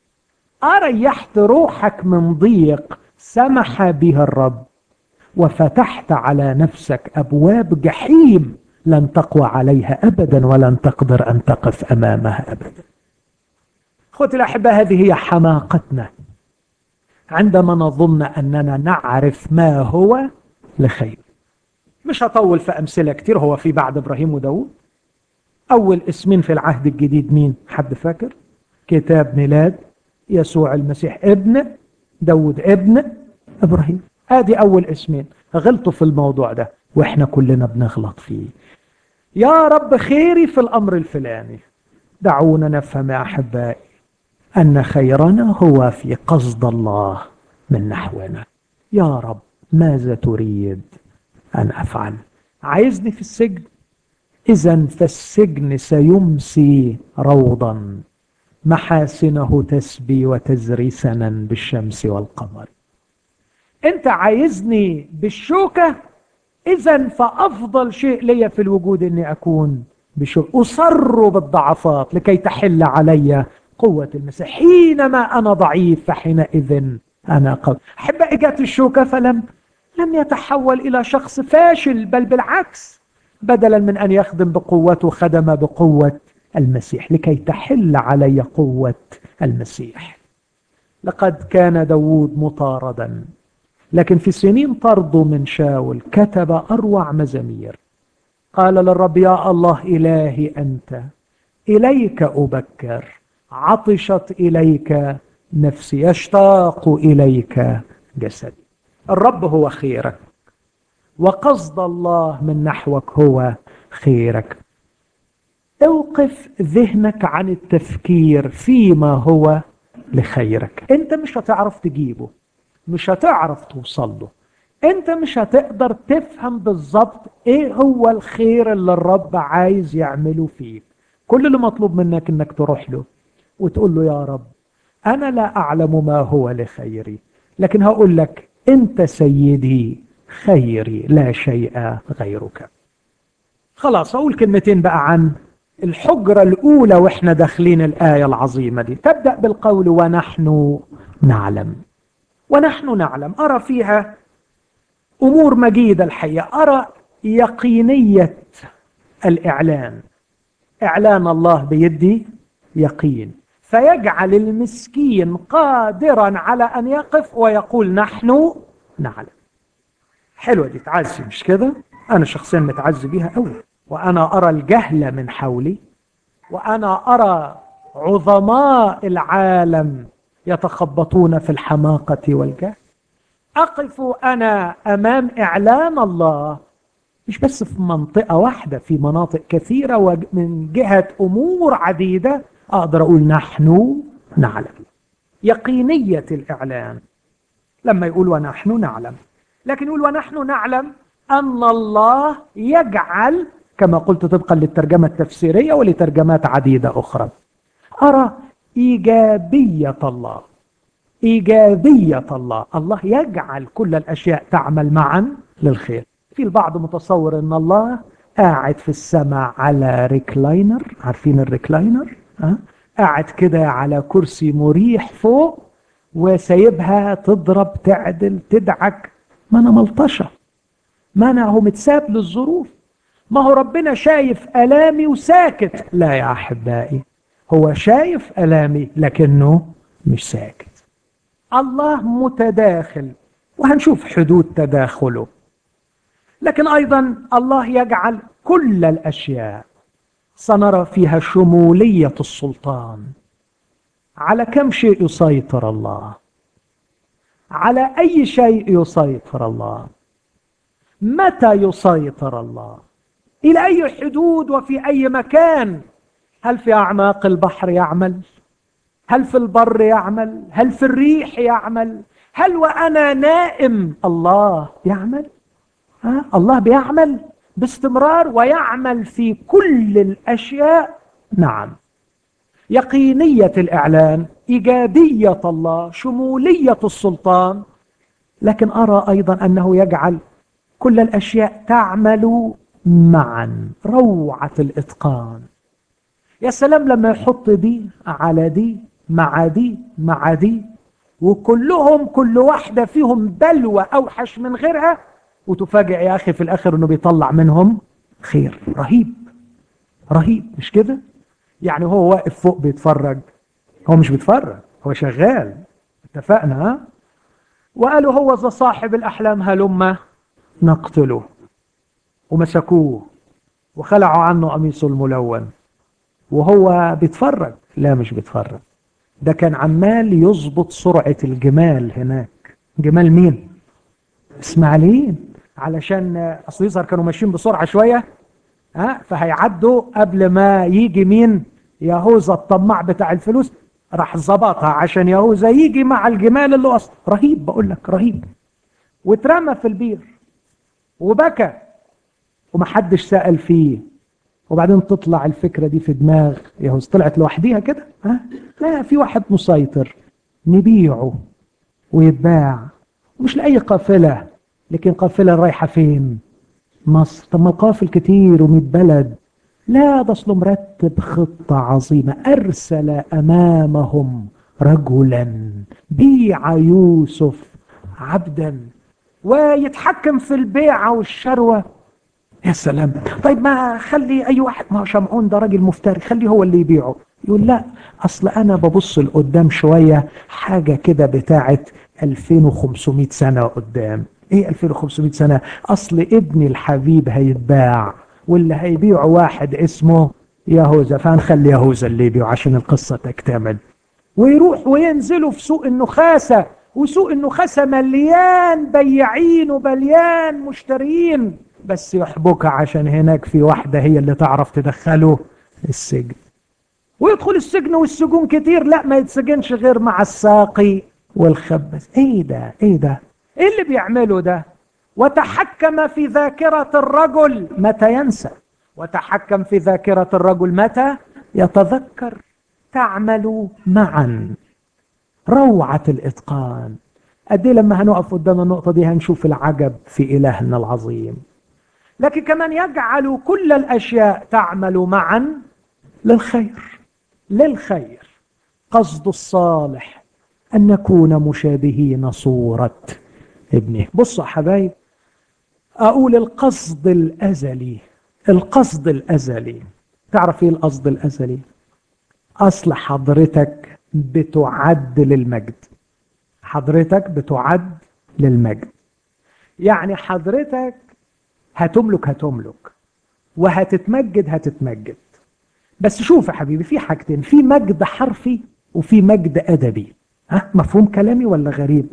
S1: أريحت روحك من ضيق سمح به الرب وفتحت على نفسك أبواب جحيم لن تقوى عليها أبدا ولن تقدر أن تقف أمامها أبدا أخوتي الأحبة هذه هي حماقتنا عندما نظن أننا نعرف ما هو لخير مش هطول في أمثلة كتير هو في بعد إبراهيم وداود أول اسمين في العهد الجديد مين حد فاكر كتاب ميلاد يسوع المسيح ابن داود ابن إبراهيم ادي أول اسمين غلطوا في الموضوع ده وإحنا كلنا بنغلط فيه يا رب خيري في الأمر الفلاني دعونا نفهم يا أحبائي أن خيرنا هو في قصد الله من نحونا يا رب ماذا تريد أن أفعل عايزني في السجن إذا فالسجن سيمسي روضا محاسنه تسبي وتزري سنا بالشمس والقمر انت عايزني بالشوكة اذا فافضل شيء لي في الوجود اني اكون بشوكة اصر بالضعفات لكي تحل علي قوة المسيح حينما انا ضعيف فحينئذ انا قوي احبائي جات الشوكة فلم لم يتحول الى شخص فاشل بل بالعكس بدلا من ان يخدم بقوته خدم بقوة المسيح لكي تحل علي قوة المسيح لقد كان داود مطاردا لكن في سنين طرده من شاول كتب أروع مزامير قال للرب يا الله إلهي أنت إليك أبكر عطشت إليك نفسي يشتاق إليك جسدي الرب هو خيرك وقصد الله من نحوك هو خيرك اوقف ذهنك عن التفكير فيما هو لخيرك انت مش هتعرف تجيبه مش هتعرف توصل له انت مش هتقدر تفهم بالظبط ايه هو الخير اللي الرب عايز يعمله فيك كل اللي مطلوب منك انك تروح له وتقول له يا رب انا لا اعلم ما هو لخيري لكن هقول لك انت سيدي خيري لا شيء غيرك خلاص اقول كلمتين بقى عن الحجرة الأولى وإحنا داخلين الآية العظيمة دي تبدأ بالقول ونحن نعلم ونحن نعلم أرى فيها أمور مجيدة الحقيقة أرى يقينية الإعلان إعلان الله بيدي يقين فيجعل المسكين قادرا على أن يقف ويقول نحن نعلم حلوة دي تعزي مش كده أنا شخصيا متعزي بيها أوي وأنا أرى الجهل من حولي وأنا أرى عظماء العالم يتخبطون في الحماقة والجهل أقف أنا أمام إعلان الله مش بس في منطقة واحدة في مناطق كثيرة ومن جهة أمور عديدة أقدر أقول نحن نعلم يقينية الإعلان لما يقول ونحن نعلم لكن يقول ونحن نعلم أن الله يجعل كما قلت طبقا للترجمة التفسيرية ولترجمات عديدة أخرى أرى إيجابية الله إيجابية الله الله يجعل كل الأشياء تعمل معا للخير في البعض متصور أن الله قاعد في السماء على ريكلاينر عارفين الريكلاينر أه؟ قاعد كده على كرسي مريح فوق وسايبها تضرب تعدل تدعك ما انا ملطشه ما انا هو متساب للظروف ما هو ربنا شايف الامي وساكت لا يا احبائي هو شايف الامي لكنه مش ساكت الله متداخل وهنشوف حدود تداخله لكن ايضا الله يجعل كل الاشياء سنرى فيها شموليه السلطان على كم شيء يسيطر الله على اي شيء يسيطر الله متى يسيطر الله الى اي حدود وفي اي مكان هل في اعماق البحر يعمل هل في البر يعمل هل في الريح يعمل هل وانا نائم الله يعمل ها الله بيعمل باستمرار ويعمل في كل الاشياء نعم يقينيه الاعلان ايجابيه الله شموليه السلطان لكن ارى ايضا انه يجعل كل الاشياء تعمل معا روعه الاتقان يا سلام لما يحط دي على دي مع دي مع دي وكلهم كل واحده فيهم بلوى اوحش من غيرها وتفاجئ يا اخي في الاخر انه بيطلع منهم خير رهيب رهيب مش كده يعني هو واقف فوق بيتفرج هو مش بيتفرج هو شغال اتفقنا ها وقالوا هو ذا صاحب الاحلام هلم نقتله ومسكوه وخلعوا عنه قميصه الملون وهو بيتفرج لا مش بيتفرج ده كان عمال يظبط سرعة الجمال هناك جمال مين اسماعيليين علشان اصل يظهر كانوا ماشيين بسرعة شوية ها فهيعدوا قبل ما يجي مين يهوذا الطماع بتاع الفلوس راح ظبطها عشان يهوذا يجي مع الجمال اللي اصلا رهيب بقول لك رهيب واترمى في البير وبكى ومحدش سأل فيه وبعدين تطلع الفكرة دي في دماغ يهوذا طلعت لوحديها كده ها لا في واحد مسيطر نبيعه ويتباع مش لأي قافلة لكن قافلة رايحة فين مصر طب ما القافل كتير وميت بلد لا ده اصله مرتب خطة عظيمة أرسل أمامهم رجلا بيع يوسف عبدا ويتحكم في البيعة والشروة يا سلام طيب ما خلي أي واحد ما هو شمعون ده راجل مفتري خليه هو اللي يبيعه يقول لا أصل أنا ببص لقدام شوية حاجة كده بتاعت 2500 سنة قدام ايه 2500 سنة اصل ابني الحبيب هيتباع واللي هيبيعه واحد اسمه يهوذا فهنخلي يهوذا اللي يبيعه عشان القصة تكتمل ويروح وينزلوا في سوق النخاسة وسوق النخاسة مليان بياعين ومليان مشترين بس يحبك عشان هناك في واحدة هي اللي تعرف تدخله السجن ويدخل السجن والسجون كتير لا ما يتسجنش غير مع الساقي والخبز ايه ده ايه ده ايه اللي بيعمله ده وتحكم في ذاكرة الرجل متى ينسى وتحكم في ذاكرة الرجل متى يتذكر تعمل معا روعة الإتقان قد لما هنقف قدام النقطة دي هنشوف العجب في إلهنا العظيم لكن كمان يجعل كل الأشياء تعمل معا للخير للخير قصد الصالح أن نكون مشابهين صورة ابنه بصوا يا حبايب أقول القصد الأزلي القصد الأزلي تعرف إيه القصد الأزلي أصل حضرتك بتعد للمجد حضرتك بتعد للمجد يعني حضرتك هتملك هتملك وهتتمجد هتتمجد بس شوف يا حبيبي في حاجتين في مجد حرفي وفي مجد أدبي ها مفهوم كلامي ولا غريب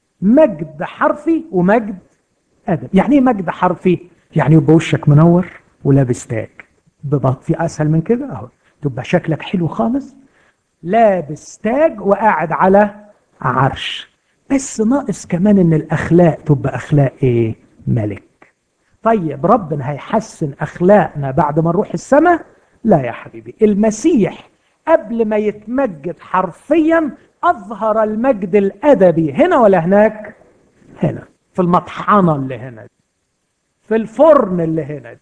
S1: مجد حرفي ومجد ادب يعني ايه مجد حرفي يعني يبقى وشك منور ولابس تاج ببط في اسهل من كده اهو تبقى شكلك حلو خالص لابس تاج وقاعد على عرش بس ناقص كمان ان الاخلاق تبقى اخلاق ايه ملك طيب ربنا هيحسن اخلاقنا بعد ما نروح السماء لا يا حبيبي المسيح قبل ما يتمجد حرفيا أظهر المجد الأدبي هنا ولا هناك هنا في المطحنة اللي هنا في الفرن اللي هنا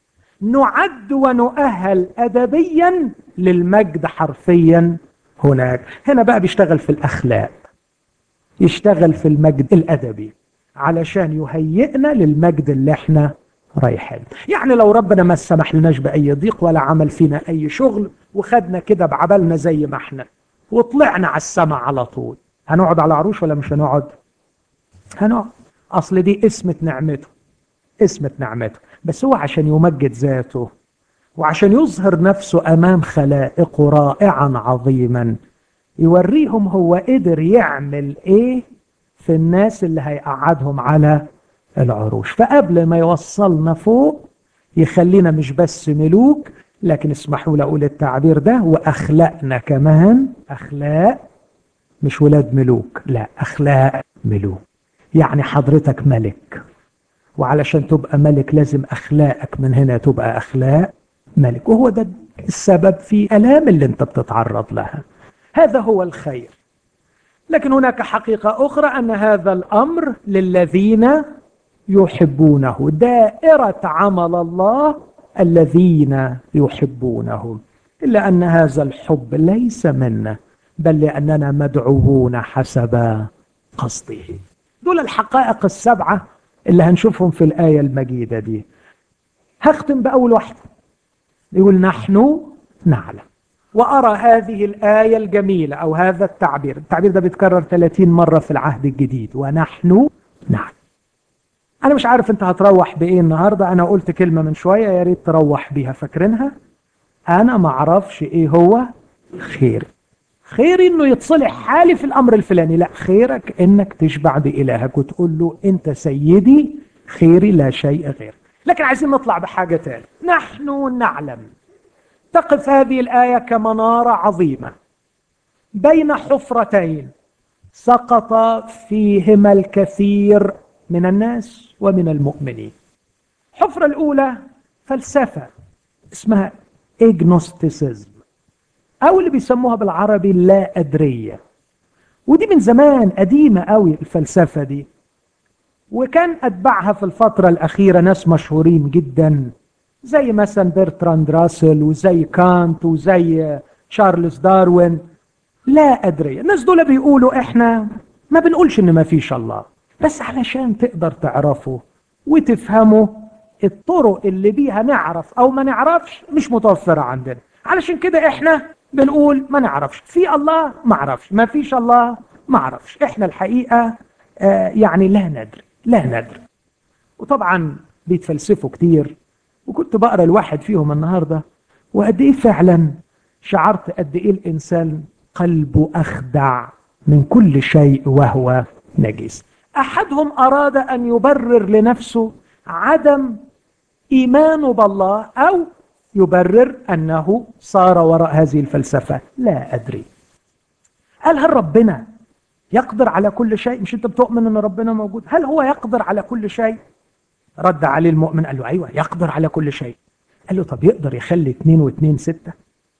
S1: نعد ونؤهل أدبيا للمجد حرفيا هناك هنا بقى بيشتغل في الأخلاق يشتغل في المجد الأدبي علشان يهيئنا للمجد اللي احنا رايحين يعني لو ربنا ما سمح لناش بأي ضيق ولا عمل فينا أي شغل وخدنا كده بعبلنا زي ما احنا وطلعنا على السماء على طول هنقعد على عروش ولا مش هنقعد هنقعد اصل دي اسمة نعمته اسمة نعمته بس هو عشان يمجد ذاته وعشان يظهر نفسه امام خلائقه رائعا عظيما يوريهم هو قدر يعمل ايه في الناس اللي هيقعدهم على العروش فقبل ما يوصلنا فوق يخلينا مش بس ملوك لكن اسمحوا لي اقول التعبير ده واخلاقنا كمان اخلاق مش ولاد ملوك لا اخلاق ملوك يعني حضرتك ملك وعلشان تبقى ملك لازم أخلاقك من هنا تبقى أخلاق ملك وهو ده السبب في ألام اللي انت بتتعرض لها هذا هو الخير لكن هناك حقيقة أخرى أن هذا الأمر للذين يحبونه دائرة عمل الله الذين يحبونه إلا أن هذا الحب ليس منا بل لأننا مدعوون حسب قصده دول الحقائق السبعة اللي هنشوفهم في الآية المجيدة دي هختم بأول واحدة يقول نحن نعلم وأرى هذه الآية الجميلة أو هذا التعبير التعبير ده بيتكرر 30 مرة في العهد الجديد ونحن نعلم أنا مش عارف أنت هتروح بإيه النهاردة أنا قلت كلمة من شوية يا ريت تروح بيها فاكرينها أنا ما أعرفش إيه هو خير خير إنه يتصلح حالي في الأمر الفلاني لا خيرك إنك تشبع بإلهك وتقول له أنت سيدي خيري لا شيء غير لكن عايزين نطلع بحاجة تاني نحن نعلم تقف هذه الآية كمنارة عظيمة بين حفرتين سقط فيهما الكثير من الناس ومن المؤمنين الحفرة الأولى فلسفة اسمها اجنوستيسيزم أو اللي بيسموها بالعربي اللا أدرية ودي من زمان قديمة قوي الفلسفة دي وكان أتبعها في الفترة الأخيرة ناس مشهورين جدا زي مثلا برتراند راسل وزي كانت وزي تشارلز داروين لا أدري الناس دول بيقولوا إحنا ما بنقولش إن ما فيش الله بس علشان تقدر تعرفه وتفهمه الطرق اللي بيها نعرف أو ما نعرفش مش متوفرة عندنا علشان كده إحنا بنقول ما نعرفش في الله ما اعرفش ما فيش الله ما اعرفش احنا الحقيقة آه يعني لا ندري لا ندري وطبعا بيتفلسفوا كتير وكنت بقرا الواحد فيهم النهارده وقد ايه فعلا شعرت قد ايه الانسان قلبه اخدع من كل شيء وهو نجس احدهم اراد ان يبرر لنفسه عدم ايمانه بالله او يبرر انه صار وراء هذه الفلسفه لا ادري قال هل ربنا يقدر على كل شيء مش انت بتؤمن ان ربنا موجود هل هو يقدر على كل شيء رد عليه المؤمن قال له ايوه يقدر على كل شيء قال له طب يقدر يخلي اتنين واتنين ستة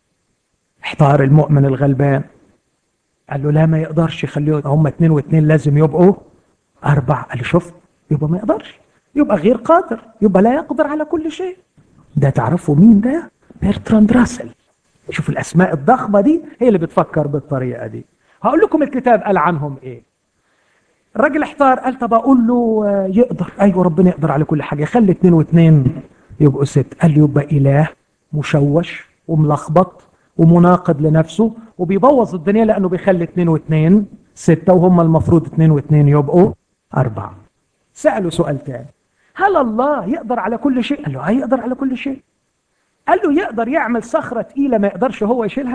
S1: احتار المؤمن الغلبان قال له لا ما يقدرش يخليه هم اتنين واتنين لازم يبقوا اربعة قال له شفت يبقى ما يقدرش يبقى غير قادر يبقى لا يقدر على كل شيء ده تعرفوا مين ده بيرتراند راسل شوف الاسماء الضخمه دي هي اللي بتفكر بالطريقه دي هقول لكم الكتاب قال عنهم ايه الراجل احتار قال طب اقول له يقدر ايوه ربنا يقدر على كل حاجه خلي اتنين واتنين يبقوا ست قال له يبقى اله مشوش وملخبط ومناقض لنفسه وبيبوظ الدنيا لانه بيخلي اتنين واتنين ستة وهم المفروض اتنين واتنين يبقوا أربعة سألوا سؤال تاني هل الله يقدر على كل شيء؟ قال له هيقدر على كل شيء قال له يقدر يعمل صخرة تقيلة ما يقدرش هو يشيلها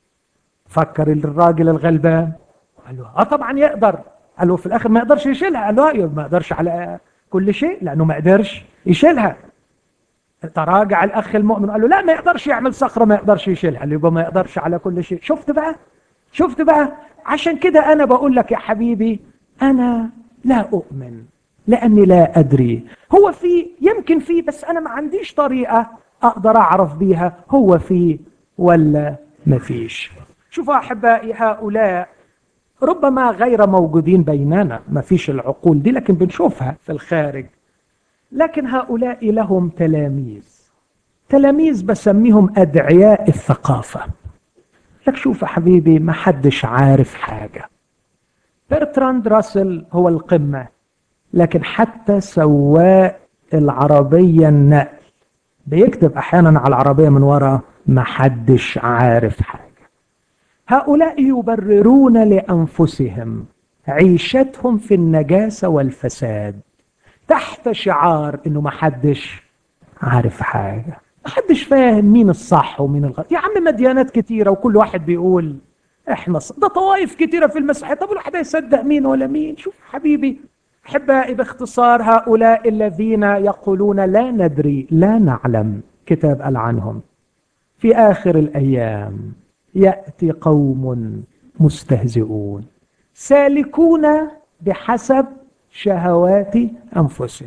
S1: فكر الراجل الغلبان قال له اه طبعا يقدر قال له في الاخر ما يقدرش يشيلها قال له ايوه ما يقدرش على كل شيء لانه ما قدرش يشيلها تراجع الاخ المؤمن قال له لا ما يقدرش يعمل صخره ما يقدرش يشيلها قال له يبقى ما يقدرش على كل شيء شفت بقى شفت بقى عشان كده انا بقول لك يا حبيبي انا لا اؤمن لاني لا ادري هو في يمكن في بس انا ما عنديش طريقه اقدر اعرف بيها هو في ولا ما فيش شوفوا احبائي هؤلاء ربما غير موجودين بيننا ما فيش العقول دي لكن بنشوفها في الخارج لكن هؤلاء لهم تلاميذ تلاميذ بسميهم أدعياء الثقافة لك شوف يا حبيبي ما حدش عارف حاجة برتراند راسل هو القمة لكن حتى سواق العربية النقل بيكتب أحيانا على العربية من ورا ما حدش عارف حاجة هؤلاء يبررون لانفسهم عيشتهم في النجاسه والفساد تحت شعار انه ما حدش عارف حاجه ما حدش فاهم مين الصح ومين الغلط يا عم مديانات كتيره وكل واحد بيقول احنا صح. ده طوائف كتيره في المسيحيه طب الواحد يصدق مين ولا مين شوف حبيبي احبائي باختصار هؤلاء الذين يقولون لا ندري لا نعلم كتاب قال عنهم في اخر الايام ياتي قوم مستهزئون سالكون بحسب شهوات انفسهم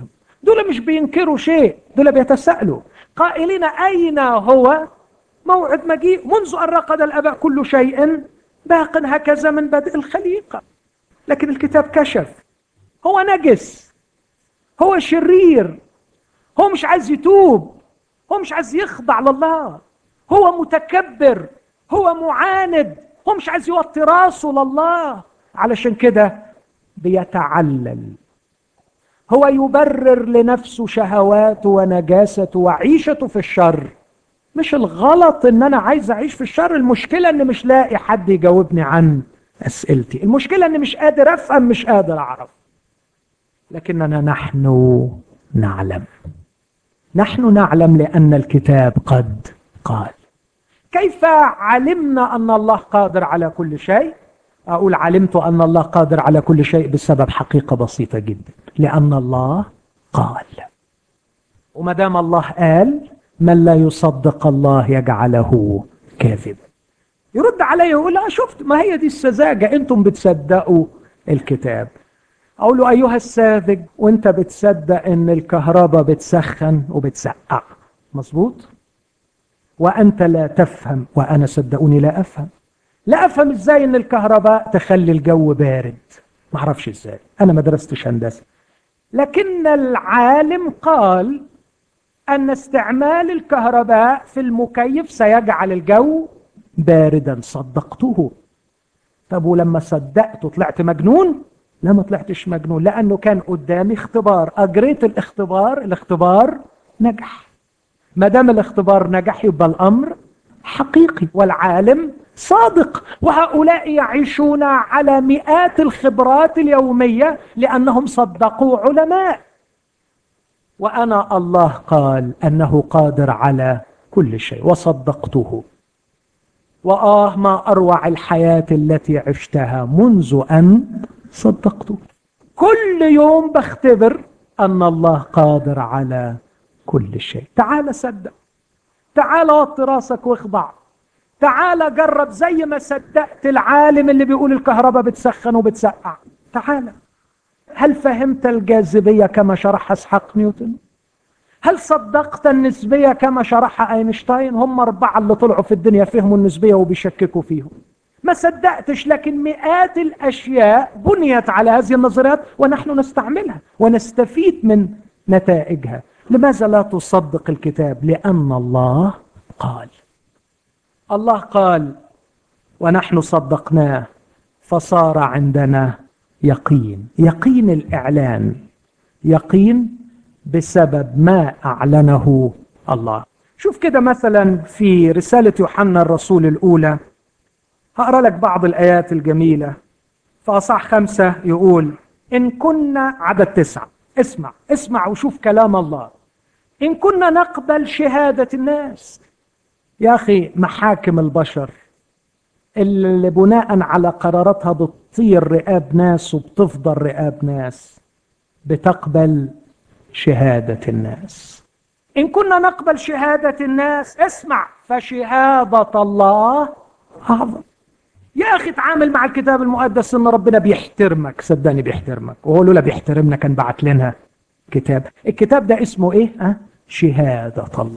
S1: دول مش بينكروا شيء دول بيتساءلوا قائلين أين هو موعد مجيء منذ أن رقد الأباء كل شيء باق هكذا من بدء الخليقة لكن الكتاب كشف هو نجس هو شرير هو مش عايز يتوب هو مش عايز يخضع لله هو متكبر هو معاند هو مش عايز يوطي راسه لله علشان كده بيتعلل هو يبرر لنفسه شهواته ونجاسته وعيشته في الشر مش الغلط ان انا عايز اعيش في الشر المشكله ان مش لاقي حد يجاوبني عن اسئلتي المشكله ان مش قادر افهم مش قادر اعرف لكننا نحن نعلم نحن نعلم لان الكتاب قد قال كيف علمنا ان الله قادر على كل شيء اقول علمت ان الله قادر على كل شيء بسبب حقيقه بسيطه جدا لان الله قال وما دام الله قال من لا يصدق الله يجعله كاذبا يرد علي يقول اه شفت ما هي دي السذاجه انتم بتصدقوا الكتاب اقول له ايها الساذج وانت بتصدق ان الكهرباء بتسخن وبتسقع مظبوط وانت لا تفهم وانا صدقوني لا افهم لا افهم ازاي ان الكهرباء تخلي الجو بارد ما اعرفش ازاي انا ما درستش هندسه لكن العالم قال ان استعمال الكهرباء في المكيف سيجعل الجو باردا صدقته طب ولما صدقته طلعت مجنون لا ما طلعتش مجنون لانه كان قدامي اختبار اجريت الاختبار الاختبار نجح ما دام الاختبار نجح يبقى الامر حقيقي والعالم صادق وهؤلاء يعيشون على مئات الخبرات اليوميه لانهم صدقوا علماء وانا الله قال انه قادر على كل شيء وصدقته واه ما اروع الحياه التي عشتها منذ ان صدقته كل يوم بختبر ان الله قادر على كل شيء تعال صدق تعال وطي راسك واخضع تعال جرب زي ما صدقت العالم اللي بيقول الكهرباء بتسخن وبتسقع تعال هل فهمت الجاذبية كما شرحها اسحاق نيوتن هل صدقت النسبية كما شرحها اينشتاين هم أربعة اللي طلعوا في الدنيا فهموا النسبية وبيشككوا فيهم ما صدقتش لكن مئات الأشياء بنيت على هذه النظريات ونحن نستعملها ونستفيد من نتائجها لماذا لا تصدق الكتاب لأن الله قال الله قال ونحن صدقناه فصار عندنا يقين يقين الإعلان يقين بسبب ما أعلنه الله شوف كده مثلا في رسالة يوحنا الرسول الأولى هقرأ لك بعض الآيات الجميلة فأصح خمسة يقول إن كنا عدد تسعة اسمع اسمع وشوف كلام الله إن كنا نقبل شهادة الناس يا أخي محاكم البشر اللي بناء على قراراتها بتطير رقاب ناس وبتفضل رقاب ناس بتقبل شهادة الناس إن كنا نقبل شهادة الناس اسمع فشهادة الله أعظم يا أخي تعامل مع الكتاب المقدس إن ربنا بيحترمك صدقني بيحترمك وهو لولا بيحترمنا كان بعت لنا كتاب الكتاب ده اسمه إيه؟ أه؟ شهادة الله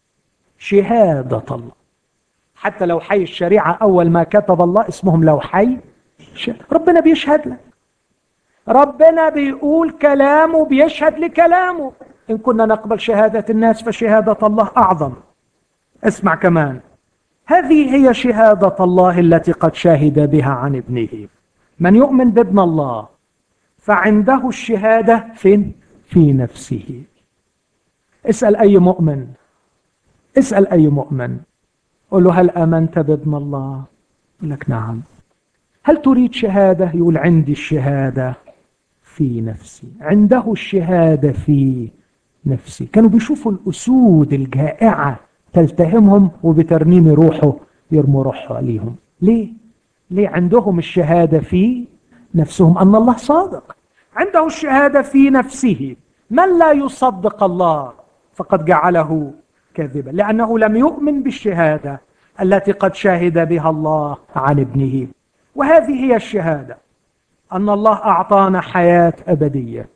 S1: شهادة الله حتى لو حي الشريعة أول ما كتب الله اسمهم لو حي ربنا بيشهد لك ربنا بيقول كلامه بيشهد لكلامه إن كنا نقبل شهادة الناس فشهادة الله أعظم اسمع كمان هذه هي شهادة الله التي قد شهد بها عن ابنه من يؤمن بابن الله فعنده الشهادة فين؟ في نفسه اسأل أي مؤمن اسأل أي مؤمن قل له هل آمنت بابن الله يقول لك نعم هل تريد شهادة يقول عندي الشهادة في نفسي عنده الشهادة في نفسي كانوا بيشوفوا الأسود الجائعة تلتهمهم وبترنيم روحه يرموا روحه عليهم ليه؟ ليه عندهم الشهادة في نفسهم أن الله صادق عنده الشهادة في نفسه من لا يصدق الله فقد جعله كاذبا لأنه لم يؤمن بالشهادة التي قد شهد بها الله عن ابنه وهذه هي الشهادة أن الله أعطانا حياة أبدية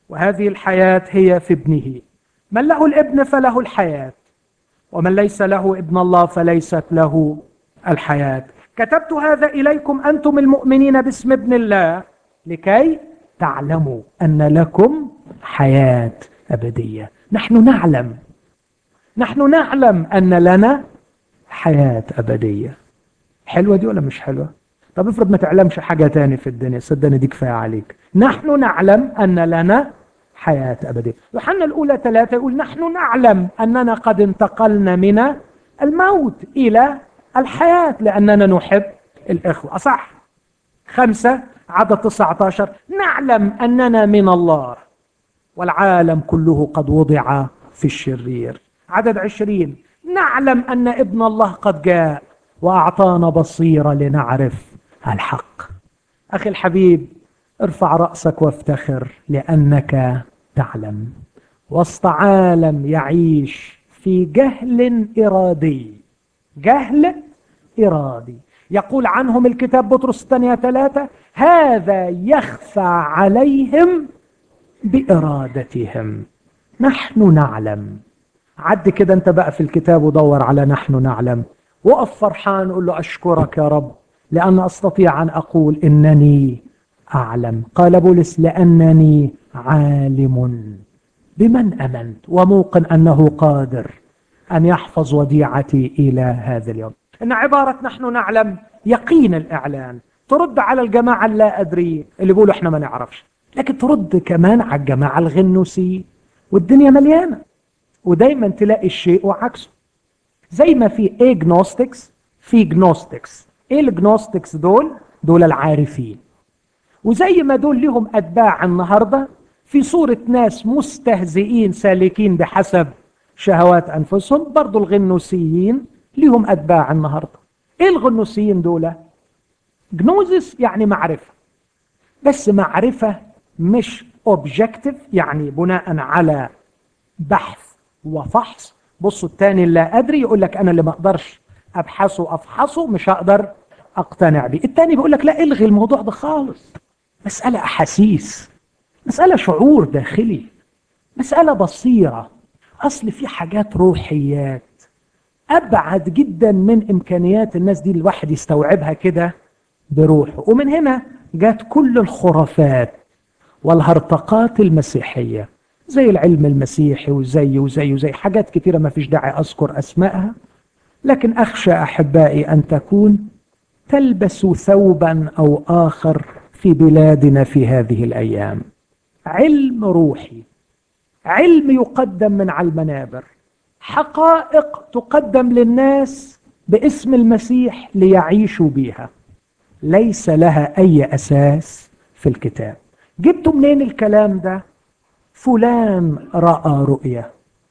S1: وهذه الحياة هي في ابنه من له الابن فله الحياة ومن ليس له ابن الله فليست له الحياة كتبت هذا إليكم أنتم المؤمنين باسم ابن الله لكي تعلموا أن لكم حياة أبدية نحن نعلم نحن نعلم أن لنا حياة أبدية حلوة دي ولا مش حلوة طب افرض ما تعلمش حاجة تاني في الدنيا صدقني دي كفاية عليك نحن نعلم أن لنا حياة أبدية يوحنا الأولى ثلاثة يقول نحن نعلم أننا قد انتقلنا من الموت إلى الحياة لأننا نحب الإخوة أصح خمسة عدد 19 نعلم أننا من الله والعالم كله قد وضع في الشرير عدد عشرين نعلم أن ابن الله قد جاء وأعطانا بصيرة لنعرف الحق أخي الحبيب ارفع رأسك وافتخر لأنك تعلم وسط عالم يعيش في جهل إرادي جهل إرادي يقول عنهم الكتاب بطرس الثانية ثلاثة هذا يخفى عليهم بإرادتهم نحن نعلم عد كده انت بقى في الكتاب ودور على نحن نعلم وقف فرحان قول له أشكرك يا رب لأن أستطيع أن أقول إنني أعلم قال بولس لأنني عالم بمن أمنت وموقن أنه قادر أن يحفظ وديعتي إلى هذا اليوم إن عبارة نحن نعلم يقين الإعلان ترد على الجماعة اللا أدري اللي بيقولوا إحنا ما نعرفش لكن ترد كمان على الجماعة الغنوسي والدنيا مليانة ودايما تلاقي الشيء وعكسه زي ما في اجنوستكس في جنوستكس ايه الجنوستكس دول دول العارفين وزي ما دول لهم اتباع النهارده في صورة ناس مستهزئين سالكين بحسب شهوات انفسهم برضو الغنوسيين لهم اتباع النهارده ايه الغنوسيين دول جنوزس يعني معرفة بس معرفة مش اوبجكتيف يعني بناء على بحث وفحص بصوا التاني لا ادري يقول لك انا اللي ما اقدرش ابحثه افحصه مش هقدر اقتنع بيه التاني بيقول لك لا الغي الموضوع ده خالص مسألة احاسيس مسألة شعور داخلي مسألة بصيرة اصل في حاجات روحيات ابعد جدا من امكانيات الناس دي الواحد يستوعبها كده بروحه ومن هنا جات كل الخرافات والهرطقات المسيحيه زي العلم المسيحي وزي وزي وزي حاجات كثيرة ما فيش داعي أذكر أسمائها لكن أخشى أحبائي أن تكون تلبس ثوبا أو آخر في بلادنا في هذه الأيام علم روحي علم يقدم من على المنابر حقائق تقدم للناس باسم المسيح ليعيشوا بها ليس لها أي أساس في الكتاب جبتوا منين الكلام ده فلان راى رؤيا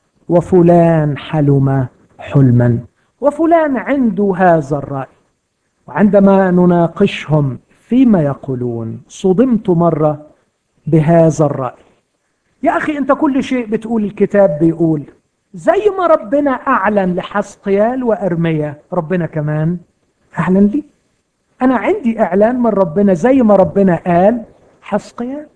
S1: وفلان حلم حلما وفلان عنده هذا الراي وعندما نناقشهم فيما يقولون صدمت مره بهذا الراي يا اخي انت كل شيء بتقول الكتاب بيقول زي ما ربنا اعلن لحسقيال وارميا ربنا كمان اعلن لي انا عندي اعلان من ربنا زي ما ربنا قال حسقيال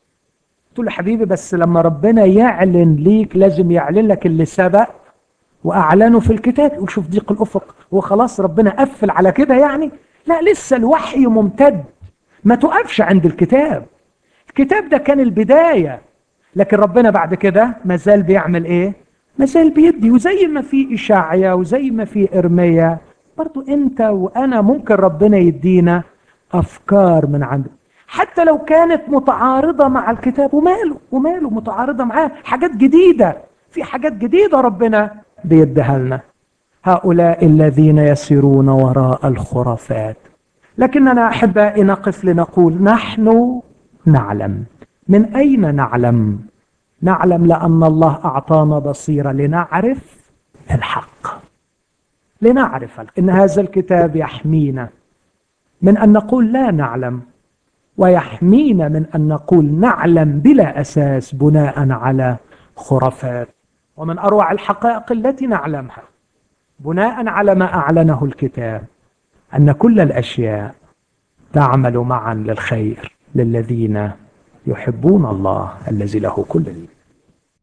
S1: قلت له حبيبي بس لما ربنا يعلن ليك لازم يعلن لك اللي سبق واعلنه في الكتاب وشوف ضيق الافق هو خلاص ربنا قفل على كده يعني لا لسه الوحي ممتد ما تقفش عند الكتاب الكتاب ده كان البدايه لكن ربنا بعد كده ما زال بيعمل ايه ما زال بيدي وزي ما في اشعيا وزي ما في ارميا برضو انت وانا ممكن ربنا يدينا افكار من عنده حتى لو كانت متعارضة مع الكتاب وماله وماله متعارضة معاه حاجات جديدة في حاجات جديدة ربنا بيديها لنا هؤلاء الذين يسيرون وراء الخرافات لكننا أحبائي نقف لنقول نحن نعلم من أين نعلم نعلم لأن الله أعطانا بصيرة لنعرف الحق لنعرف إن هذا الكتاب يحمينا من أن نقول لا نعلم ويحمينا من أن نقول نعلم بلا أساس بناء على خرافات ومن أروع الحقائق التي نعلمها بناء على ما أعلنه الكتاب أن كل الأشياء تعمل معا للخير للذين يحبون الله الذي له كل